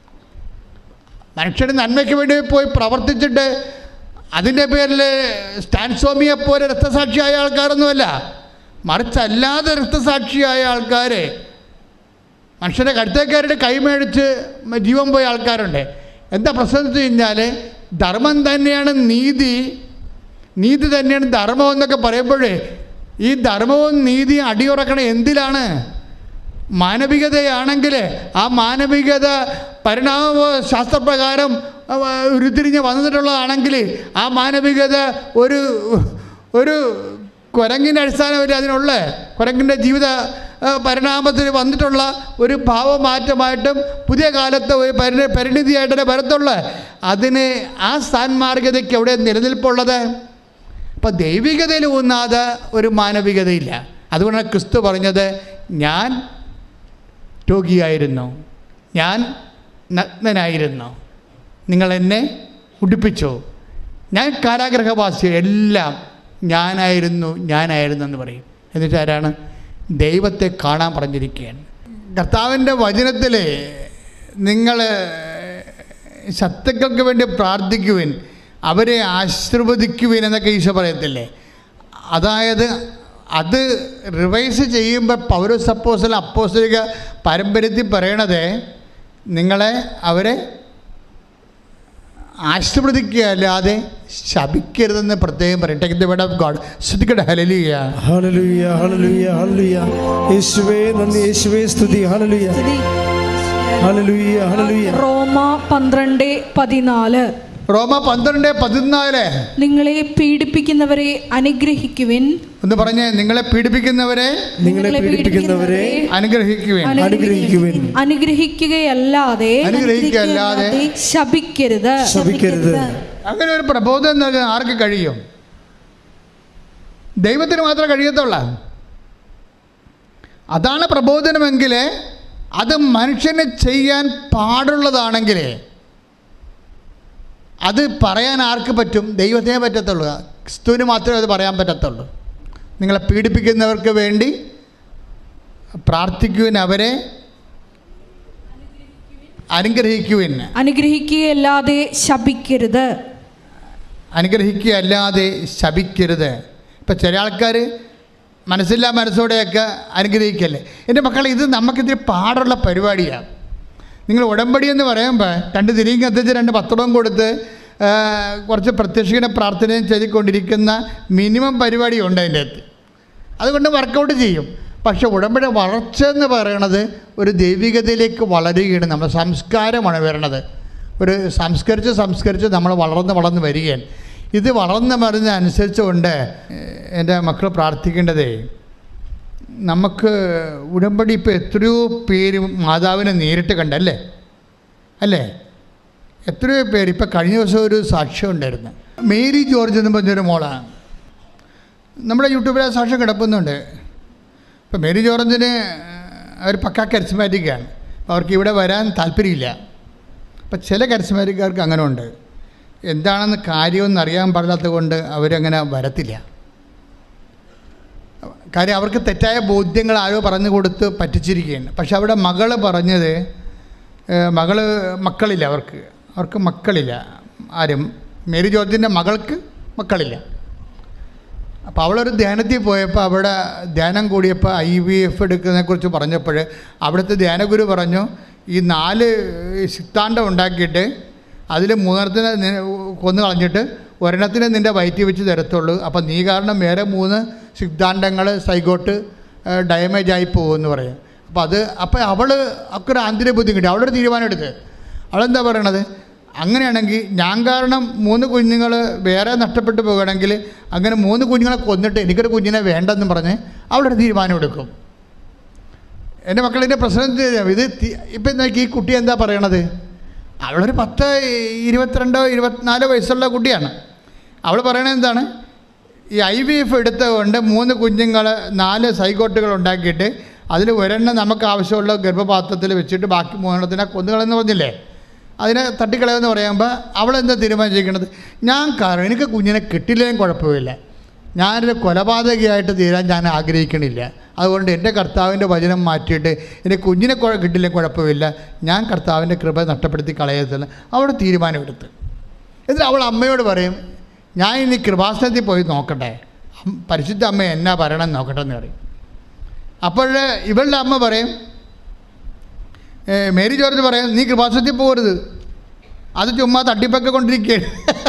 മനുഷ്യന് നന്മയ്ക്ക് വേണ്ടി പോയി പ്രവർത്തിച്ചിട്ട് അതിൻ്റെ പേരിൽ സ്റ്റാൻസോമിയെ പോലെ രക്തസാക്ഷിയായ ആൾക്കാരൊന്നുമല്ല മറിച്ച് അല്ലാതെ രക്തസാക്ഷിയായ ആൾക്കാർ മനുഷ്യൻ്റെ കടുത്തേക്കാരുടെ കൈമേടിച്ച് ജീവൻ പോയ ആൾക്കാരുണ്ട് എന്താ പ്രശ്നം എന്ന് വെച്ച് കഴിഞ്ഞാൽ ധർമ്മം തന്നെയാണ് നീതി നീതി തന്നെയാണ് ധർമ്മം എന്നൊക്കെ പറയുമ്പോഴേ ഈ ധർമ്മവും നീതിയും അടിയുറക്കണം എന്തിലാണ് മാനവികതയാണെങ്കിൽ ആ മാനവികത പരിണാമ ശാസ്ത്രപ്രകാരം അവ ഉരുത്തിരിഞ്ഞ് വന്നിട്ടുള്ളതാണെങ്കിൽ ആ മാനവികത ഒരു ഒരു കുരങ്ങിൻ്റെ അടിസ്ഥാനമില്ല അതിനുള്ള കുരങ്ങിൻ്റെ ജീവിത ആ, പരിണാമത്തിൽ വന്നിട്ടുള്ള ഒരു ഭാവമാറ്റമായിട്ടും പുതിയ കാലത്ത് ഒരു പരി പരിണിതിയായിട്ടേ വരത്തുള്ള അതിന് ആ സാൻമാർഗതയ്ക്ക് എവിടെ നിലനിൽപ്പുള്ളത് അപ്പം ദൈവികതയിൽ ഊന്നാതെ ഒരു മാനവികതയില്ല അതുകൊണ്ടാണ് ക്രിസ്തു പറഞ്ഞത് ഞാൻ രോഗിയായിരുന്നു ഞാൻ നഗ്നനായിരുന്നു നിങ്ങൾ എന്നെ ഉടുപ്പിച്ചു ഞാൻ കാരാഗ്രഹവാസി എല്ലാം ഞാനായിരുന്നു ഞാനായിരുന്നു എന്ന് പറയും എന്നിട്ട് ആരാണ് ദൈവത്തെ കാണാൻ പറഞ്ഞിരിക്കുകയാണ് കർത്താവിൻ്റെ വചനത്തിൽ നിങ്ങൾ ശത്രുക്കൾക്ക് വേണ്ടി പ്രാർത്ഥിക്കുവിൻ അവരെ ആശീർവദിക്കുവിൻ എന്നൊക്കെ ഈശോ പറയത്തില്ലേ അതായത് അത് റിവൈസ് ചെയ്യുമ്പോൾ പൗരസ് അപ്പോസൽ അപ്പോസലിക പാരമ്പര്യത്തിൽ പറയണത് നിങ്ങളെ അവരെ ആശീർവദിക്കുക അല്ലാതെ ശപിക്കരുതെന്ന് പ്രത്യേകം പറയും take the word of God ശ്രദ്ധിക്കട്ടെ ഹലലിയ ഹല്ലേലൂയ ഹല്ലേലൂയ ഹല്ലേലൂയ യേശുവേ നന്ദി യേശുവേ സ്തുതി ഹല്ലേലൂയ ഹല്ലേലൂയ ഹല്ലേലൂയ റോമ പന്ത്രണ്ട് പതിനാല് റോമ പന്ത്രണ്ട് പതിനാല് നിങ്ങളെ പീഡിപ്പിക്കുന്നവരെ അനുഗ്രഹിക്കുവിൻ എന്ന് പറഞ്ഞ് നിങ്ങളെ പീഡിപ്പിക്കുന്നവരെ നിങ്ങളെ പീഡിപ്പിക്കുന്നവരെ അനുഗ്രഹിക്കുവേൻ അനുഗ്രഹിക്കുവിൻ അനുഗ്രഹിക്കുകയല്ലാതെ അനുഗ്രഹിക്കല്ലാതെ ശപിക്കരുത് ശപിക്കരുത് അങ്ങനെ ഒരു പ്രബോധനം നൽകാൻ ആർക്ക് കഴിയും ദൈവത്തിന് മാത്രമേ കഴിയത്തുള്ള അതാണ് പ്രബോധനമെങ്കിൽ അത് മനുഷ്യന് ചെയ്യാൻ പാടുള്ളതാണെങ്കിൽ അത് പറയാൻ ആർക്ക് പറ്റും ദൈവത്തിനെ പറ്റത്തുള്ളൂ ക്രിസ്തുവിന് മാത്രമേ അത് പറയാൻ പറ്റത്തുള്ളൂ നിങ്ങളെ പീഡിപ്പിക്കുന്നവർക്ക് വേണ്ടി പ്രാർത്ഥിക്കുവിൻ അവരെ അനുഗ്രഹിക്കുവിൻ അനുഗ്രഹിക്കുകയല്ലാതെ ശപിക്കരുത് അനുഗ്രഹിക്കുകയല്ലാതെ ശപിക്കരുത് ഇപ്പം ചില ആൾക്കാർ മനസ്സില്ലാ മനസ്സോടെയൊക്കെ അനുഗ്രഹിക്കല്ലേ എൻ്റെ മക്കളെ ഇത് നമുക്കിതിരി പാടുള്ള പരിപാടിയാണ് നിങ്ങൾ ഉടമ്പടി എന്ന് പറയുമ്പോൾ രണ്ട് തിരിയും കത്തിച്ച് രണ്ട് പത്രവും കൊടുത്ത് ആ, കുറച്ച് പ്രത്യക്ഷിക്കുന്ന പ്രാർത്ഥനയും ചെയ്തുകൊണ്ടിരിക്കുന്ന മിനിമം പരിപാടി ഉണ്ട് അതിൻ്റെ അകത്ത് അതുകൊണ്ട് വർക്കൗട്ട് ചെയ്യും പക്ഷെ ഉടമ്പടി വളർച്ച എന്ന് പറയുന്നത് ഒരു ദൈവികതയിലേക്ക് വളരുകയാണ് നമ്മുടെ സംസ്കാരമാണ് വരണത് ഒരു സംസ്കരിച്ച് സംസ്കരിച്ച് നമ്മൾ വളർന്ന് വളർന്ന് വരികയാണ് ഇത് വളർന്ന് വരുന്ന അനുസരിച്ചുകൊണ്ട് എൻ്റെ മക്കൾ പ്രാർത്ഥിക്കേണ്ടതേ നമുക്ക് ഉടമ്പടി ഇപ്പോൾ എത്രയോ പേര് മാതാവിനെ നേരിട്ട് കണ്ടല്ലേ അല്ലേ എത്രയോ പേര് ഇപ്പം കഴിഞ്ഞ ദിവസം ഒരു സാക്ഷ്യം ഉണ്ടായിരുന്നു മേരി ജോർജ് എന്ന് പറഞ്ഞൊരു മോളാണ് നമ്മുടെ യൂട്യൂബിൽ ആ സാക്ഷ്യം കിടപ്പുന്നുണ്ട് ഇപ്പം മേരി ജോർജിന് അവർ പക്കാ കരിസ്മാറ്റിക്കാണ് അപ്പോൾ അവർക്ക് ഇവിടെ വരാൻ താല്പര്യമില്ല അപ്പം ചില കരിസ്മാറ്റിക്കാർക്ക് അങ്ങനെ ഉണ്ട് എന്താണെന്ന് കാര്യമൊന്നും അറിയാൻ പാടില്ലാത്തത് കൊണ്ട് അവരങ്ങനെ വരത്തില്ല കാര്യം അവർക്ക് തെറ്റായ ബോധ്യങ്ങൾ ആരോ പറഞ്ഞു കൊടുത്ത് പറ്റിച്ചിരിക്കുകയാണ് പക്ഷെ അവിടെ മകള് പറഞ്ഞത് ഏഹ്, മകള് മക്കളില്ല അവർക്ക് അവർക്ക് മക്കളില്ല ആരും മേരി ജോർജിൻ്റെ മകൾക്ക് മക്കളില്ല അപ്പോൾ അവളൊരു ധ്യാനത്തിൽ പോയപ്പോൾ അവിടെ ധ്യാനം കൂടിയപ്പോൾ ഐ വി എഫ് എടുക്കുന്നതിനെക്കുറിച്ച് പറഞ്ഞപ്പോൾ അവിടുത്തെ ധ്യാനഗുരു പറഞ്ഞു ഈ നാല് സിത്താണ്ടം ഉണ്ടാക്കിയിട്ട് അതിൽ മൂന്നെണ്ണത്തിനെ നി- കൊന്നു കളഞ്ഞിട്ട് ഒരെണ്ണത്തിനെ നിൻ്റെ വയറ്റി വെച്ച് തരത്തുള്ളൂ അപ്പം നീ കാരണം വേറെ മൂന്ന് സിദ്ധാന്തങ്ങൾ സൈഗോട്ട് ഡാമേജ് ആയി പോകുമെന്ന് പറയും അപ്പോൾ അത് അപ്പോൾ അവൾ ഒക്കെ ഒരു ആന്തരിക ബുദ്ധി കിട്ടി അവളൊരു തീരുമാനം എടുത്ത് അവളെന്താ പറയണത് അങ്ങനെയാണെങ്കിൽ ഞാൻ കാരണം മൂന്ന് കുഞ്ഞുങ്ങൾ വേറെ നഷ്ടപ്പെട്ടു പോകുകയാണെങ്കിൽ അങ്ങനെ മൂന്ന് കുഞ്ഞുങ്ങളെ കൊന്നിട്ട് എനിക്കൊരു കുഞ്ഞിനെ വേണ്ടെന്ന് പറഞ്ഞ് അവളൊരു തീരുമാനം എടുക്കും എൻ്റെ മക്കളിൻ്റെ പ്രശ്നം എന്ത് ചെയ്യാം? ഇത് തി- ഇപ്പം നോക്കി ഈ കുട്ടി എന്താ പറയണത് അവളൊരു പത്ത് ഇരുപത്തിരണ്ടോ ഇരുപത്തിനാലോ വയസ്സുള്ള കുട്ടിയാണ് അവൾ പറയണത് എന്താണ് ഈ ഐ വി എഫ് എടുത്തുകൊണ്ട് മൂന്ന് കുഞ്ഞുങ്ങൾ നാല് സൈക്കോട്ടുകൾ ഉണ്ടാക്കിയിട്ട് അതിൽ ഒരെണ്ണം നമുക്ക് ആവശ്യമുള്ള ഗർഭപാത്രത്തിൽ വെച്ചിട്ട് ബാക്കി മൂന്നെണ്ണത്തിനെ കൊന്നുകളെന്ന് പറഞ്ഞില്ലേ അതിനെ തട്ടിക്കളയെന്ന് പറയുമ്പോൾ അവളെന്താ തീരുമാനിച്ചിരിക്കുന്നത് ഞാൻ കാരണം എനിക്ക് കുഞ്ഞിനെ കിട്ടില്ലെങ്കിലും കുഴപ്പമില്ല ഞാനൊരു കൊലപാതകയായിട്ട് തീരാൻ ഞാൻ ആഗ്രഹിക്കണില്ല അതുകൊണ്ട് എൻ്റെ കർത്താവിൻ്റെ വചനം മാറ്റിയിട്ട് എൻ്റെ കുഞ്ഞിനെ കുഴ കിട്ടില്ല കുഴപ്പമില്ല ഞാൻ കർത്താവിൻ്റെ കൃപ നഷ്ടപ്പെടുത്തി കളയത്തില്ല അവിടെ തീരുമാനമെടുത്ത് എന്നിട്ട് അവൾ അമ്മയോട് പറയും ഞാൻ ഇനി കൃപാസനത്തിൽ പോയി നോക്കട്ടെ അം- പരിശുദ്ധ അമ്മ എന്നാ പറയണം എന്ന് നോക്കട്ടെ എന്ന് പറയും അപ്പോൾ ഇവളുടെ അമ്മ പറയും ഏ, മേരി ജോർജ് പറയും നീ കൃപാസനത്തിൽ പോകരുത് അത് ചുമ്മാ തട്ടിപ്പൊക്കെ കൊണ്ടിരിക്കുകയാണ്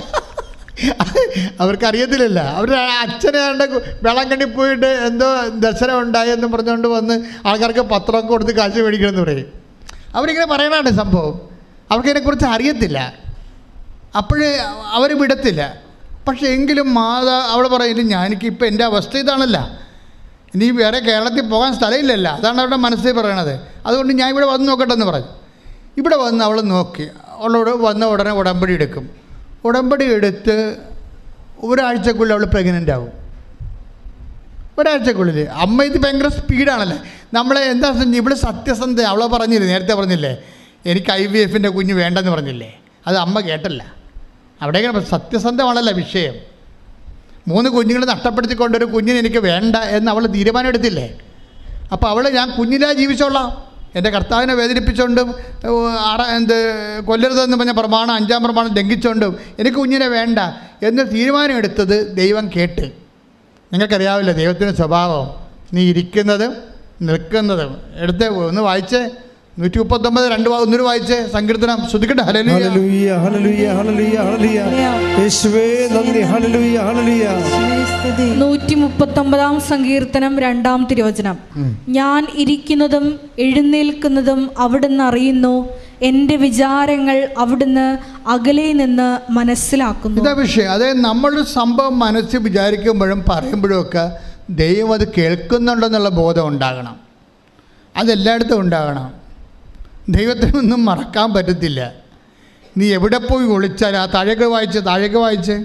അവർക്കറിയത്തില്ലല്ല അവരുടെ അച്ഛനെ ആണ്ട് വെള്ളം കണ്ടി പോയിട്ട് എന്തോ ദർശനം ഉണ്ടായി എന്ന് പറഞ്ഞുകൊണ്ട് വന്ന് ആൾക്കാർക്ക് പത്രമൊക്കെ കൊടുത്ത് കാശ് മേടിക്കണമെന്ന് പറയും അവരിങ്ങനെ പറയണതാണ് സംഭവം അവർക്കതിനെക്കുറിച്ച് അറിയത്തില്ല അപ്പോഴേ അവർ വിടത്തില്ല പക്ഷേ എങ്കിലും മാതാ അവൾ പറയില്ല ഞാനിക്ക് ഇപ്പം എൻ്റെ അവസ്ഥ ഇതാണല്ല ഇനി വേറെ കേരളത്തിൽ പോകാൻ സ്ഥലമില്ലല്ല അതാണ് അവരുടെ മനസ്സിൽ പറയണത് അതുകൊണ്ട് ഞാൻ ഇവിടെ വന്ന് നോക്കട്ടെ എന്ന് പറഞ്ഞു ഇവിടെ വന്ന് അവൾ നോക്കി അവളോട് വന്ന ഉടനെ ഉടമ്പടി എടുക്കും ഉടമ്പടി എടുത്ത് ഒരാഴ്ചക്കുള്ളിൽ അവൾ പ്രഗ്നൻ്റ് ആവും ഒരാഴ്ചക്കുള്ളിൽ അമ്മ ഇത് ഭയങ്കര സ്പീഡാണല്ലേ നമ്മളെ എന്താ സംഭവം? ഇവള് സത്യസന്ധ അവളെ പറഞ്ഞില്ലേ നേരത്തെ പറഞ്ഞില്ലേ എനിക്ക് ഐ വി എഫിൻ്റെ കുഞ്ഞ് വേണ്ടെന്ന് പറഞ്ഞില്ലേ അത് അമ്മ കേട്ടല്ല അവിടെ സത്യസന്ധമാണല്ലോ വിഷയം മൂന്ന് കുഞ്ഞുങ്ങൾ നഷ്ടപ്പെടുത്തിക്കൊണ്ടൊരു കുഞ്ഞിനെ എനിക്ക് വേണ്ട എന്ന് അവൾ തീരുമാനം എടുത്തില്ലേ അപ്പോൾ അവൾ ഞാൻ കുഞ്ഞിലാ ജീവിച്ചോളാം എൻ്റെ കർത്താവിനെ വേദനിപ്പിച്ചുകൊണ്ടും ഏഹ്, ആറ എന്ത് കൊല്ലരുതെന്ന് പറഞ്ഞ പ്രമാണം അഞ്ചാം പ്രമാണം ലംഘിച്ചുകൊണ്ടും എനിക്ക് കുഞ്ഞിനെ വേണ്ട എന്ന് തീരുമാനം എടുത്തത് ദൈവം കേട്ട് നിങ്ങൾക്കറിയാവില്ല ദൈവത്തിൻ്റെ സ്വഭാവം നീ ഇരിക്കുന്നതും നിൽക്കുന്നതും എടുത്ത് ഒന്ന് വായിച്ചേ നൂറ്റി മുപ്പത്തൊമ്പത് രണ്ട് വാ- ഒന്നൂര് വായിച്ചേ സങ്കീർത്തനം ശ്രുതിക്കട്ടെ ഹല്ലേലൂയ ഹല്ലേലൂയ ഹല്ലേലൂയ ഹല്ലേലൂയ ഹല്ലേലൂയ യേശുവേ നന്ദി ഹല്ലേലൂയ ഹല്ലേലൂയ നൂറ്റി മുപ്പത്തൊമ്പതാം സങ്കീർത്തനം രണ്ടാം തിരുവചനം ഞാൻ ഇരിക്കുന്നതും എഴുന്നേൽക്കുന്നതും അവിടുന്ന് അറിയുന്നു എൻ്റെ വിചാരങ്ങൾ അവിടുന്ന് അകലെ നിന്ന് മനസ്സിലാക്കുന്നു ഇതാ വിഷയം അതായത് നമ്മളൊരു സംഭവം മനസ്സിൽ വിചാരിക്കുമ്പോഴും പറയുമ്പോഴും ഒക്കെ ദൈവം അത് കേൾക്കുന്നുണ്ടെന്നുള്ള ബോധം ഉണ്ടാകണം അതെല്ലായിടത്തും ഉണ്ടാകണം ദൈവത്തിനൊന്നും മറക്കാൻ പറ്റത്തില്ല നീ എവിടെ പോയി ഒളിച്ചാൽ ആ താഴേക്ക് വായിച്ച് താഴേക്ക് വായിച്ച്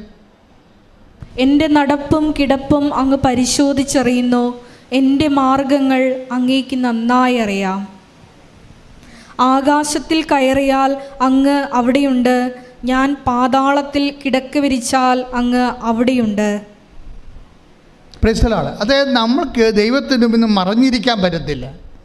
എൻ്റെ നടപ്പും കിടപ്പും അങ്ങ് പരിശോധിച്ചറിയുന്നു എൻ്റെ മാർഗങ്ങൾ അങ്ങേക്ക് നന്നായി അറിയാം ആകാശത്തിൽ കയറിയാൽ അങ്ങ് അവിടെയുണ്ട് ഞാൻ പാതാളത്തിൽ കിടക്ക വിരിച്ചാൽ അങ്ങ് അവിടെയുണ്ട് പ്രൈസലാണ് അതായത് നമ്മൾക്ക് ദൈവത്തിന് മുമ്പിൽ നിന്ന് മറഞ്ഞിരിക്കാൻ പറ്റത്തില്ല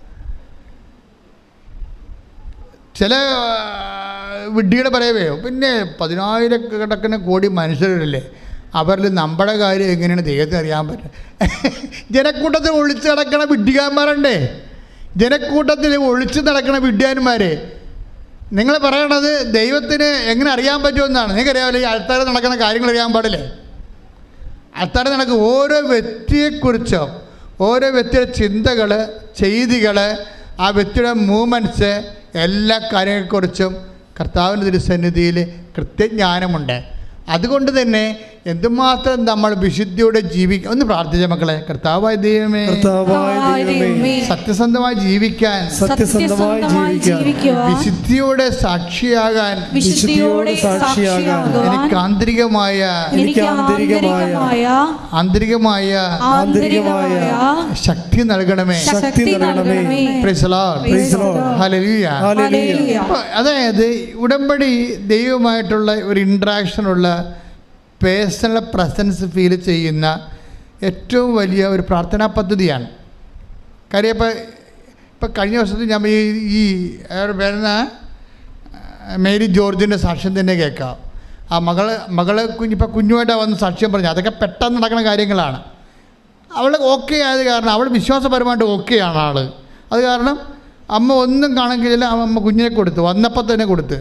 ചില ആ, വിഡ്ഢിയുടെ പറയവേ പിന്നെ പതിനായിരക്കണക്കിന് കോടി മനുഷ്യരല്ലേ അവരിൽ നമ്മുടെ കാര്യം എങ്ങനെയാണ് ദൈവത്തിന് അറിയാൻ പറ്റുക ജനക്കൂട്ടത്തിൽ ഒളിച്ച് നടക്കണ വിഡ്ഢികാന്മാരുണ്ടേ ജനക്കൂട്ടത്തിൽ ഒളിച്ച് നടക്കണ വിഡ്ഢിയാന്മാരെ നിങ്ങൾ പറയണത് ദൈവത്തിന് എങ്ങനെ അറിയാൻ പറ്റുമെന്നാണ് നിങ്ങൾക്കറിയാമല്ലോ ഈ ആൾക്കാർ നടക്കുന്ന കാര്യങ്ങൾ അറിയാൻ പാടില്ലേ അത്തരം നടക്കും ഓരോ വ്യക്തിയെക്കുറിച്ചും ഓരോ വ്യക്തിയുടെ ചിന്തകൾ ചെയ്തികൾ ആ വ്യക്തിയുടെ മൂവ്മെൻറ്റ്സ് എല്ലാ കാര്യങ്ങളെക്കുറിച്ചും കർത്താവിൻ്റെ തിരുസന്നിധിയിൽ കൃത്യജ്ഞാനമുണ്ട് അതുകൊണ്ട് തന്നെ എന്തുമാത്രം നമ്മൾ വിശുദ്ധിയോടെ ജീവിക്കും ഒന്ന് പ്രാർത്ഥിച്ച മക്കളെ കർത്താവായ ദൈവമേ കർത്താവായ ദൈവമേ സത്യസന്ധമായി ജീവിക്കാൻ സത്യസന്ധമായി ജീവിക്കാൻ ജീവിക്കുവാൻ വിശുദ്ധിയോടെ സാക്ഷിയാകാൻ വിശുദ്ധിയോടെ സാക്ഷിയാകാൻ എനിക്ക് ആന്തരികമായ എനിക്ക് ആന്തരികമായ ആന്തരികമായ ആന്തരികമായ ശക്തി നൽകണമേ ശക്തി നൽകണമേ Praise the Lord. Praise the Lord. Hallelujah. Hallelujah. അപ്പൊ അതായത് ഉടമ്പടി ദൈവമായിട്ടുള്ള ഒരു ഇൻട്രാക്ഷനുള്ള പേഴ്സണൽ പ്രസൻസ് ഫീൽ ചെയ്യുന്ന ഏറ്റവും വലിയ ഒരു പ്രാർത്ഥനാ പദ്ധതിയാണ് കാര്യം ഇപ്പം ഇപ്പം കഴിഞ്ഞ വർഷത്തിൽ ഞാൻ ഈ ഈ അയാളുടെ പേരുന്ന മേരി ജോർജിൻ്റെ സാക്ഷ്യം തന്നെ കേൾക്കാം ആ മകള് മകള് കുഞ്ഞിപ്പോൾ കുഞ്ഞുമായിട്ടാണ് വന്ന് സാക്ഷ്യം പറഞ്ഞു അതൊക്കെ പെട്ടെന്ന് നടക്കുന്ന കാര്യങ്ങളാണ് അവൾ ഓക്കെ ആയത് കാരണം അവൾ വിശ്വാസപരമായിട്ട് ഓക്കെയാണ് ആൾ അത് കാരണം അമ്മ ഒന്നും കാണാൻ കഴിയില്ല അമ്മ കുഞ്ഞിനെ കൊടുത്തു വന്നപ്പോൾ തന്നെ കൊടുത്ത്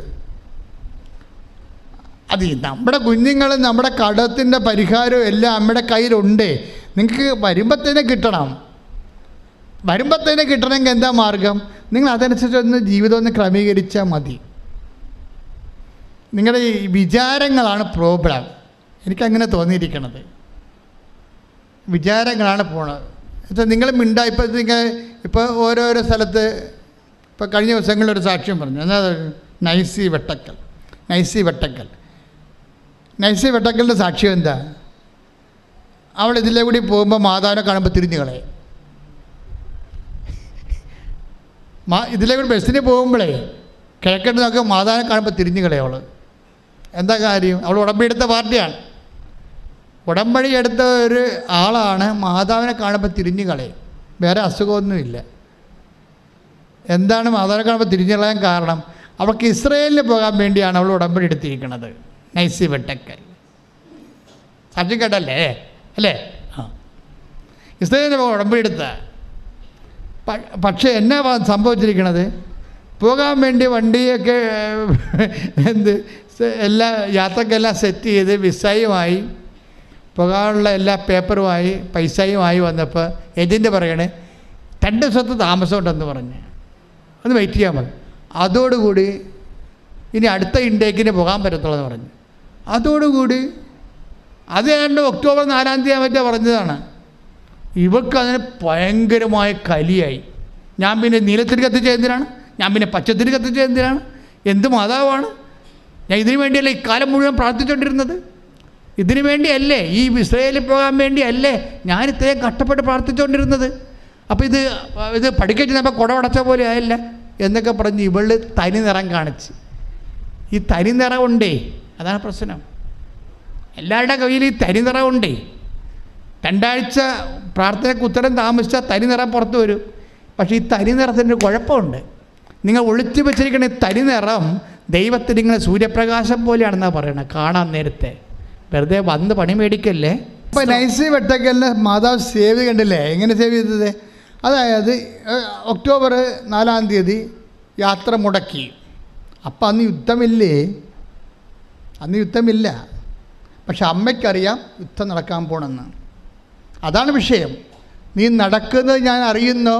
അത് ഈ നമ്മുടെ കുഞ്ഞുങ്ങൾ നമ്മുടെ കടത്തിൻ്റെ പരിഹാരവും എല്ലാം അമ്മയുടെ കയ്യിലുണ്ട് നിങ്ങൾക്ക് വരുമ്പോൾ തന്നെ കിട്ടണം വരുമ്പോൾ തന്നെ കിട്ടണമെങ്കിൽ എന്താ മാർഗം നിങ്ങൾ അതനുസരിച്ച് ഒന്ന് ജീവിതം ഒന്ന് ക്രമീകരിച്ചാൽ മതി നിങ്ങളുടെ ഈ വിചാരങ്ങളാണ് പ്രോബ്ലം എനിക്കങ്ങനെ തോന്നിയിരിക്കണത് വിചാരങ്ങളാണ് പോണത് എന്നുവെച്ചാൽ നിങ്ങൾ മിണ്ട ഇപ്പം നിങ്ങൾ ഇപ്പോൾ ഓരോരോ സ്ഥലത്ത് ഇപ്പോൾ കഴിഞ്ഞ ദിവസങ്ങളിലൊരു സാക്ഷ്യം പറഞ്ഞു എന്നാ അത് നൈസി വെട്ടക്കൽ നൈസി വെട്ടക്കൽ നൈസി വെട്ടക്കലിൻ്റെ സാക്ഷ്യം എന്താ അവൾ ഇതിലെ കൂടി പോകുമ്പോൾ മാതാവിനെ കാണുമ്പോൾ തിരിഞ്ഞു കളയും മാ ഇതിലെ കൂടി ബസ്സിന് പോകുമ്പോഴേ കിഴക്കട്ട് നോക്കുക മാതാവിനെ കാണുമ്പോൾ തിരിഞ്ഞു കളയും അവൾ എന്താ കാര്യം അവൾ ഉടമ്പടി എടുത്ത പാർട്ടിയാണ് ഉടമ്പടി എടുത്ത ഒരു ആളാണ് മാതാവിനെ കാണുമ്പോൾ തിരിഞ്ഞു കളയും വേറെ അസുഖമൊന്നുമില്ല എന്താണ് മാതാവിനെ കാണുമ്പോൾ തിരിഞ്ഞു കളയാൻ കാരണം അവൾക്ക് ഇസ്രയേലിന് പോകാൻ വേണ്ടിയാണ് അവൾ ഉടമ്പടി എടുത്തിരിക്കുന്നത് നൈസി വെട്ടക്കൽ സാക്ഷ്യം കേട്ടല്ലേ അല്ലേ ആ ഇസ്രയേലിന് പോകാൻ ഉടമ്പടി എടുത്ത പ- പക്ഷേ എന്നാ വ- സംഭവിച്ചിരിക്കണത് പോകാൻ വേണ്ടി വണ്ടിയൊക്കെ എന്ത് സെ- എല്ലാ യാത്രക്കെല്ലാം സെറ്റ് ചെയ്ത് വിസയുമായി പോകാനുള്ള എല്ലാ പേപ്പറുമായി പൈസയുമായി വന്നപ്പോൾ ഏജൻറ്റ് പറയണേ രണ്ട് ദിവസത്തെ താമസമുണ്ടെന്ന് പറഞ്ഞ് ഒന്ന് വെയിറ്റ് ചെയ്യാൻ പറഞ്ഞു അതോടുകൂടി ഇനി അടുത്ത ഇൻടേക്കിന് പോകാൻ പറ്റത്തുള്ളൂ എന്ന് പറഞ്ഞു അതോടുകൂടി അത് ഏതാണ്ട് ഒക്ടോബർ നാലാം തീയതി മറ്റേ പറഞ്ഞതാണ് ഇവർക്ക് അതിന് ഭയങ്കരമായ കലിയായി ഞാൻ പിന്നെ നീലത്തിരി കത്തിച്ച എന്തിനാണ് ഞാൻ പിന്നെ പച്ചത്തിരി കത്തിച്ച എന്തിനാണ് എന്ത് മാതാവാണ് ഞാൻ ഇതിനു വേണ്ടിയല്ലേ ഇക്കാലം മുഴുവൻ പ്രാർത്ഥിച്ചുകൊണ്ടിരുന്നത് ഇതിനു വേണ്ടിയല്ലേ ഈ ഇസ്രയേലിൽ പോകാൻ വേണ്ടിയല്ലേ ഞാൻ ഇത്രയും കഷ്ടപ്പെട്ട് പ്രാർത്ഥിച്ചുകൊണ്ടിരുന്നത് അപ്പോൾ ഇത് ഇത് പഠിക്കാൻ ചെന്നപ്പോൾ കുടവടച്ച പോലെ ആയില്ല എന്നൊക്കെ പറഞ്ഞ് ഇവള് തനി നിറം കാണിച്ച് ഈ തനി നിറമുണ്ടേ അതാണ് പ്രശ്നം എല്ലാവരുടെ കയ്യിൽ ഈ തനി നിറമുണ്ടേ രണ്ടാഴ്ച പ്രാർത്ഥനയ്ക്ക് ഉത്തരം താമസിച്ചാൽ തനി നിറം പുറത്ത് വരും പക്ഷേ ഈ തനി നിറത്തിൻ്റെ ഒരു കുഴപ്പമുണ്ട് നിങ്ങൾ ഒളിച്ചു വെച്ചിരിക്കുന്ന ഈ തനി നിറം ദൈവത്തിന് നിങ്ങളെ സൂര്യപ്രകാശം പോലെയാണെന്നാണ് പറയണത് കാണാൻ നേരത്തെ വെറുതെ വന്ന് പണി മേടിക്കല്ലേ ഇപ്പം നൈസി വെട്ടക്കലിന് മാതാവ് സേവ് കണ്ടില്ലേ എങ്ങനെ സേവ് ചെയ്തത് അതായത് ഏഹ്, ഒക്ടോബർ നാലാം തീയതി യാത്ര മുടക്കി അപ്പം അന്ന് യുദ്ധമില്ലേ അന്ന് യുദ്ധമില്ല പക്ഷെ അമ്മയ്ക്കറിയാം യുദ്ധം നടക്കാൻ പോണെന്ന് അതാണ് വിഷയം നീ നടക്കുന്നത് ഞാൻ അറിയുന്നു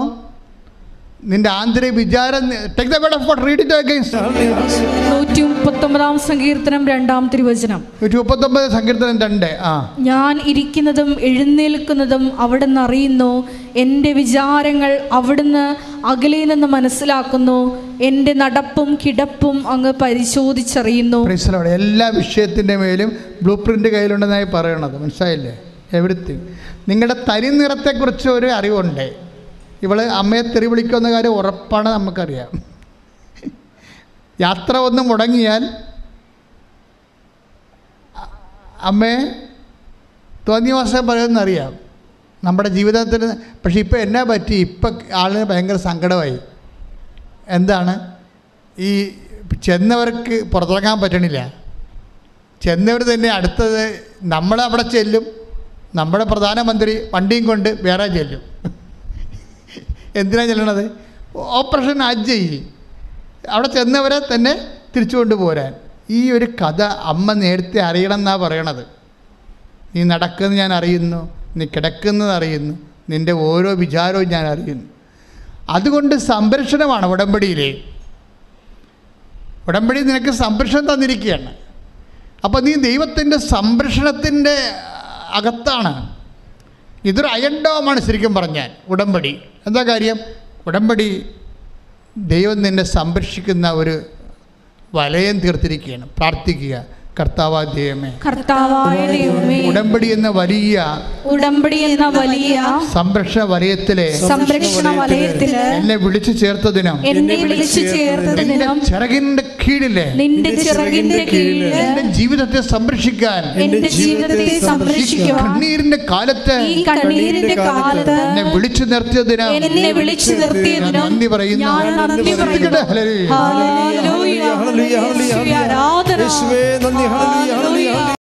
നിന്റെ ആന്തരിക വിചാരം take the word of God read it against നൂറ്റി മുപ്പത്തൊമ്പതാം സങ്കീർത്തനം രണ്ടാം തിരുവചനം നൂറ്റി മുപ്പത്തൊമ്പത് സങ്കീർത്തനം രണ്ട് ആ ഞാൻ ഇരിക്കുന്നതും എഴുന്നേൽക്കുന്നതും അവിടുന്ന് അറിയുന്നു എൻ്റെ വിചാരങ്ങൾ അവിടുന്ന് അകലെ നിന്ന് മനസ്സിലാക്കുന്നു എൻ്റെ നടപ്പും കിടപ്പും അങ്ങ് പരിശോധിച്ചറിയുന്നു പ്രിൻസിലോട് എല്ലാ വിഷയത്തിൻ്റെ മേലും ബ്ലൂ പ്രിൻ്റ് കയ്യിലുണ്ടെന്നായി പറയണത് മനസ്സിലായില്ലേ എവിടുത്തെയും നിങ്ങളുടെ തനി നിറത്തെക്കുറിച്ച് ഒരു അറിവുണ്ട് ഇവള് അമ്മയെ തെറി വിളിക്കുന്ന കാര്യം ഉറപ്പാണ് നമുക്കറിയാം യാത്ര ഒന്ന് മുടങ്ങിയാൽ അമ്മേ തോന്നിയ മാസം പറയുമെന്നറിയാം നമ്മുടെ ജീവിതത്തിൽ പക്ഷെ ഇപ്പം എന്നാ പറ്റി ഇപ്പം ആളിന് ഭയങ്കര സങ്കടമായി എന്താണ് ഈ ചെന്നവർക്ക് പുറത്തിറങ്ങാൻ പറ്റണില്ല ചെന്നവർ തന്നെ അടുത്തത് നമ്മൾ അവിടെ ചെല്ലും നമ്മുടെ പ്രധാനമന്ത്രി വണ്ടിയും കൊണ്ട് വേറെ ചെല്ലും എന്തിനാണ് ചെല്ലണത് ഓപ്പറേഷൻ അജയ് അവിടെ ചെന്നവരെ തന്നെ തിരിച്ചു കൊണ്ടുപോരാൻ ഈ ഒരു കഥ അമ്മ നേരത്തെ അറിയണം എന്നാണ് പറയണത് നീ നടക്കുന്നത് ഞാൻ അറിയുന്നു നീ കിടക്കുന്നത് അറിയുന്നു നിൻ്റെ ഓരോ വിചാരവും ഞാൻ അറിയുന്നു അതുകൊണ്ട് സംരക്ഷണമാണ് ഉടമ്പടിയിലെ ഉടമ്പടി നിനക്ക് സംരക്ഷണം തന്നിരിക്കുകയാണ് അപ്പോൾ നീ ദൈവത്തിൻ്റെ സംരക്ഷണത്തിൻ്റെ അകത്താണ് ഇതൊരു അയൻഡോമാണ് ശരിക്കും പറഞ്ഞാൽ ഉടമ്പടി എന്താ കാര്യം ഉടമ്പടി ദൈവം നിന്നെ സംരക്ഷിക്കുന്ന ഒരു വലയം തീർത്തിരിക്കുകയാണ് പ്രാർത്ഥിക്കുക കർത്താവാ ദൈവമേ കർത്താവായ ദൈവമേ ഉടമ്പടി എന്ന വലിയ ഉടമ്പടി എന്ന വലിയ സംരക്ഷണ വലയത്തിലെ സംരക്ഷണ വലയത്തില് എന്നെ വിളിച്ചു ചേർത്തതിനും എന്നെ വിളിച്ചു നിന്റെ ചേർത്തതിനും ചിറകിൻ്റെ കീഴിലെ നിന്റെ ചിറകിന്റെ കീഴില് എന്റെ ജീവിതത്തെ സംരക്ഷിക്കാൻ എന്റെ ജീവിതത്തെ ഈ സംരക്ഷിക്കുവാൻ കണ്ണീരിന്റെ കാലത്ത് ഈ കണ്ണീരിന്റെ കാലത്ത് എന്നെ വിളിച്ചു നിർത്തിയതിന് എന്നെ വിളിച്ചു നിർത്തിയതിനും നന്ദി പറയുന്നു ഞാൻ നന്ദി പറയുന്നു ഹല്ലേലൂയ. ഹല്ലേലൂയ. ഹല്ലേലൂയ, ഹല്ലേലൂയ, യേശുവേ, ആരാധന യേശുവേ നന്ദി ഹല്ലേലൂയ, ഹല്ലേലൂയ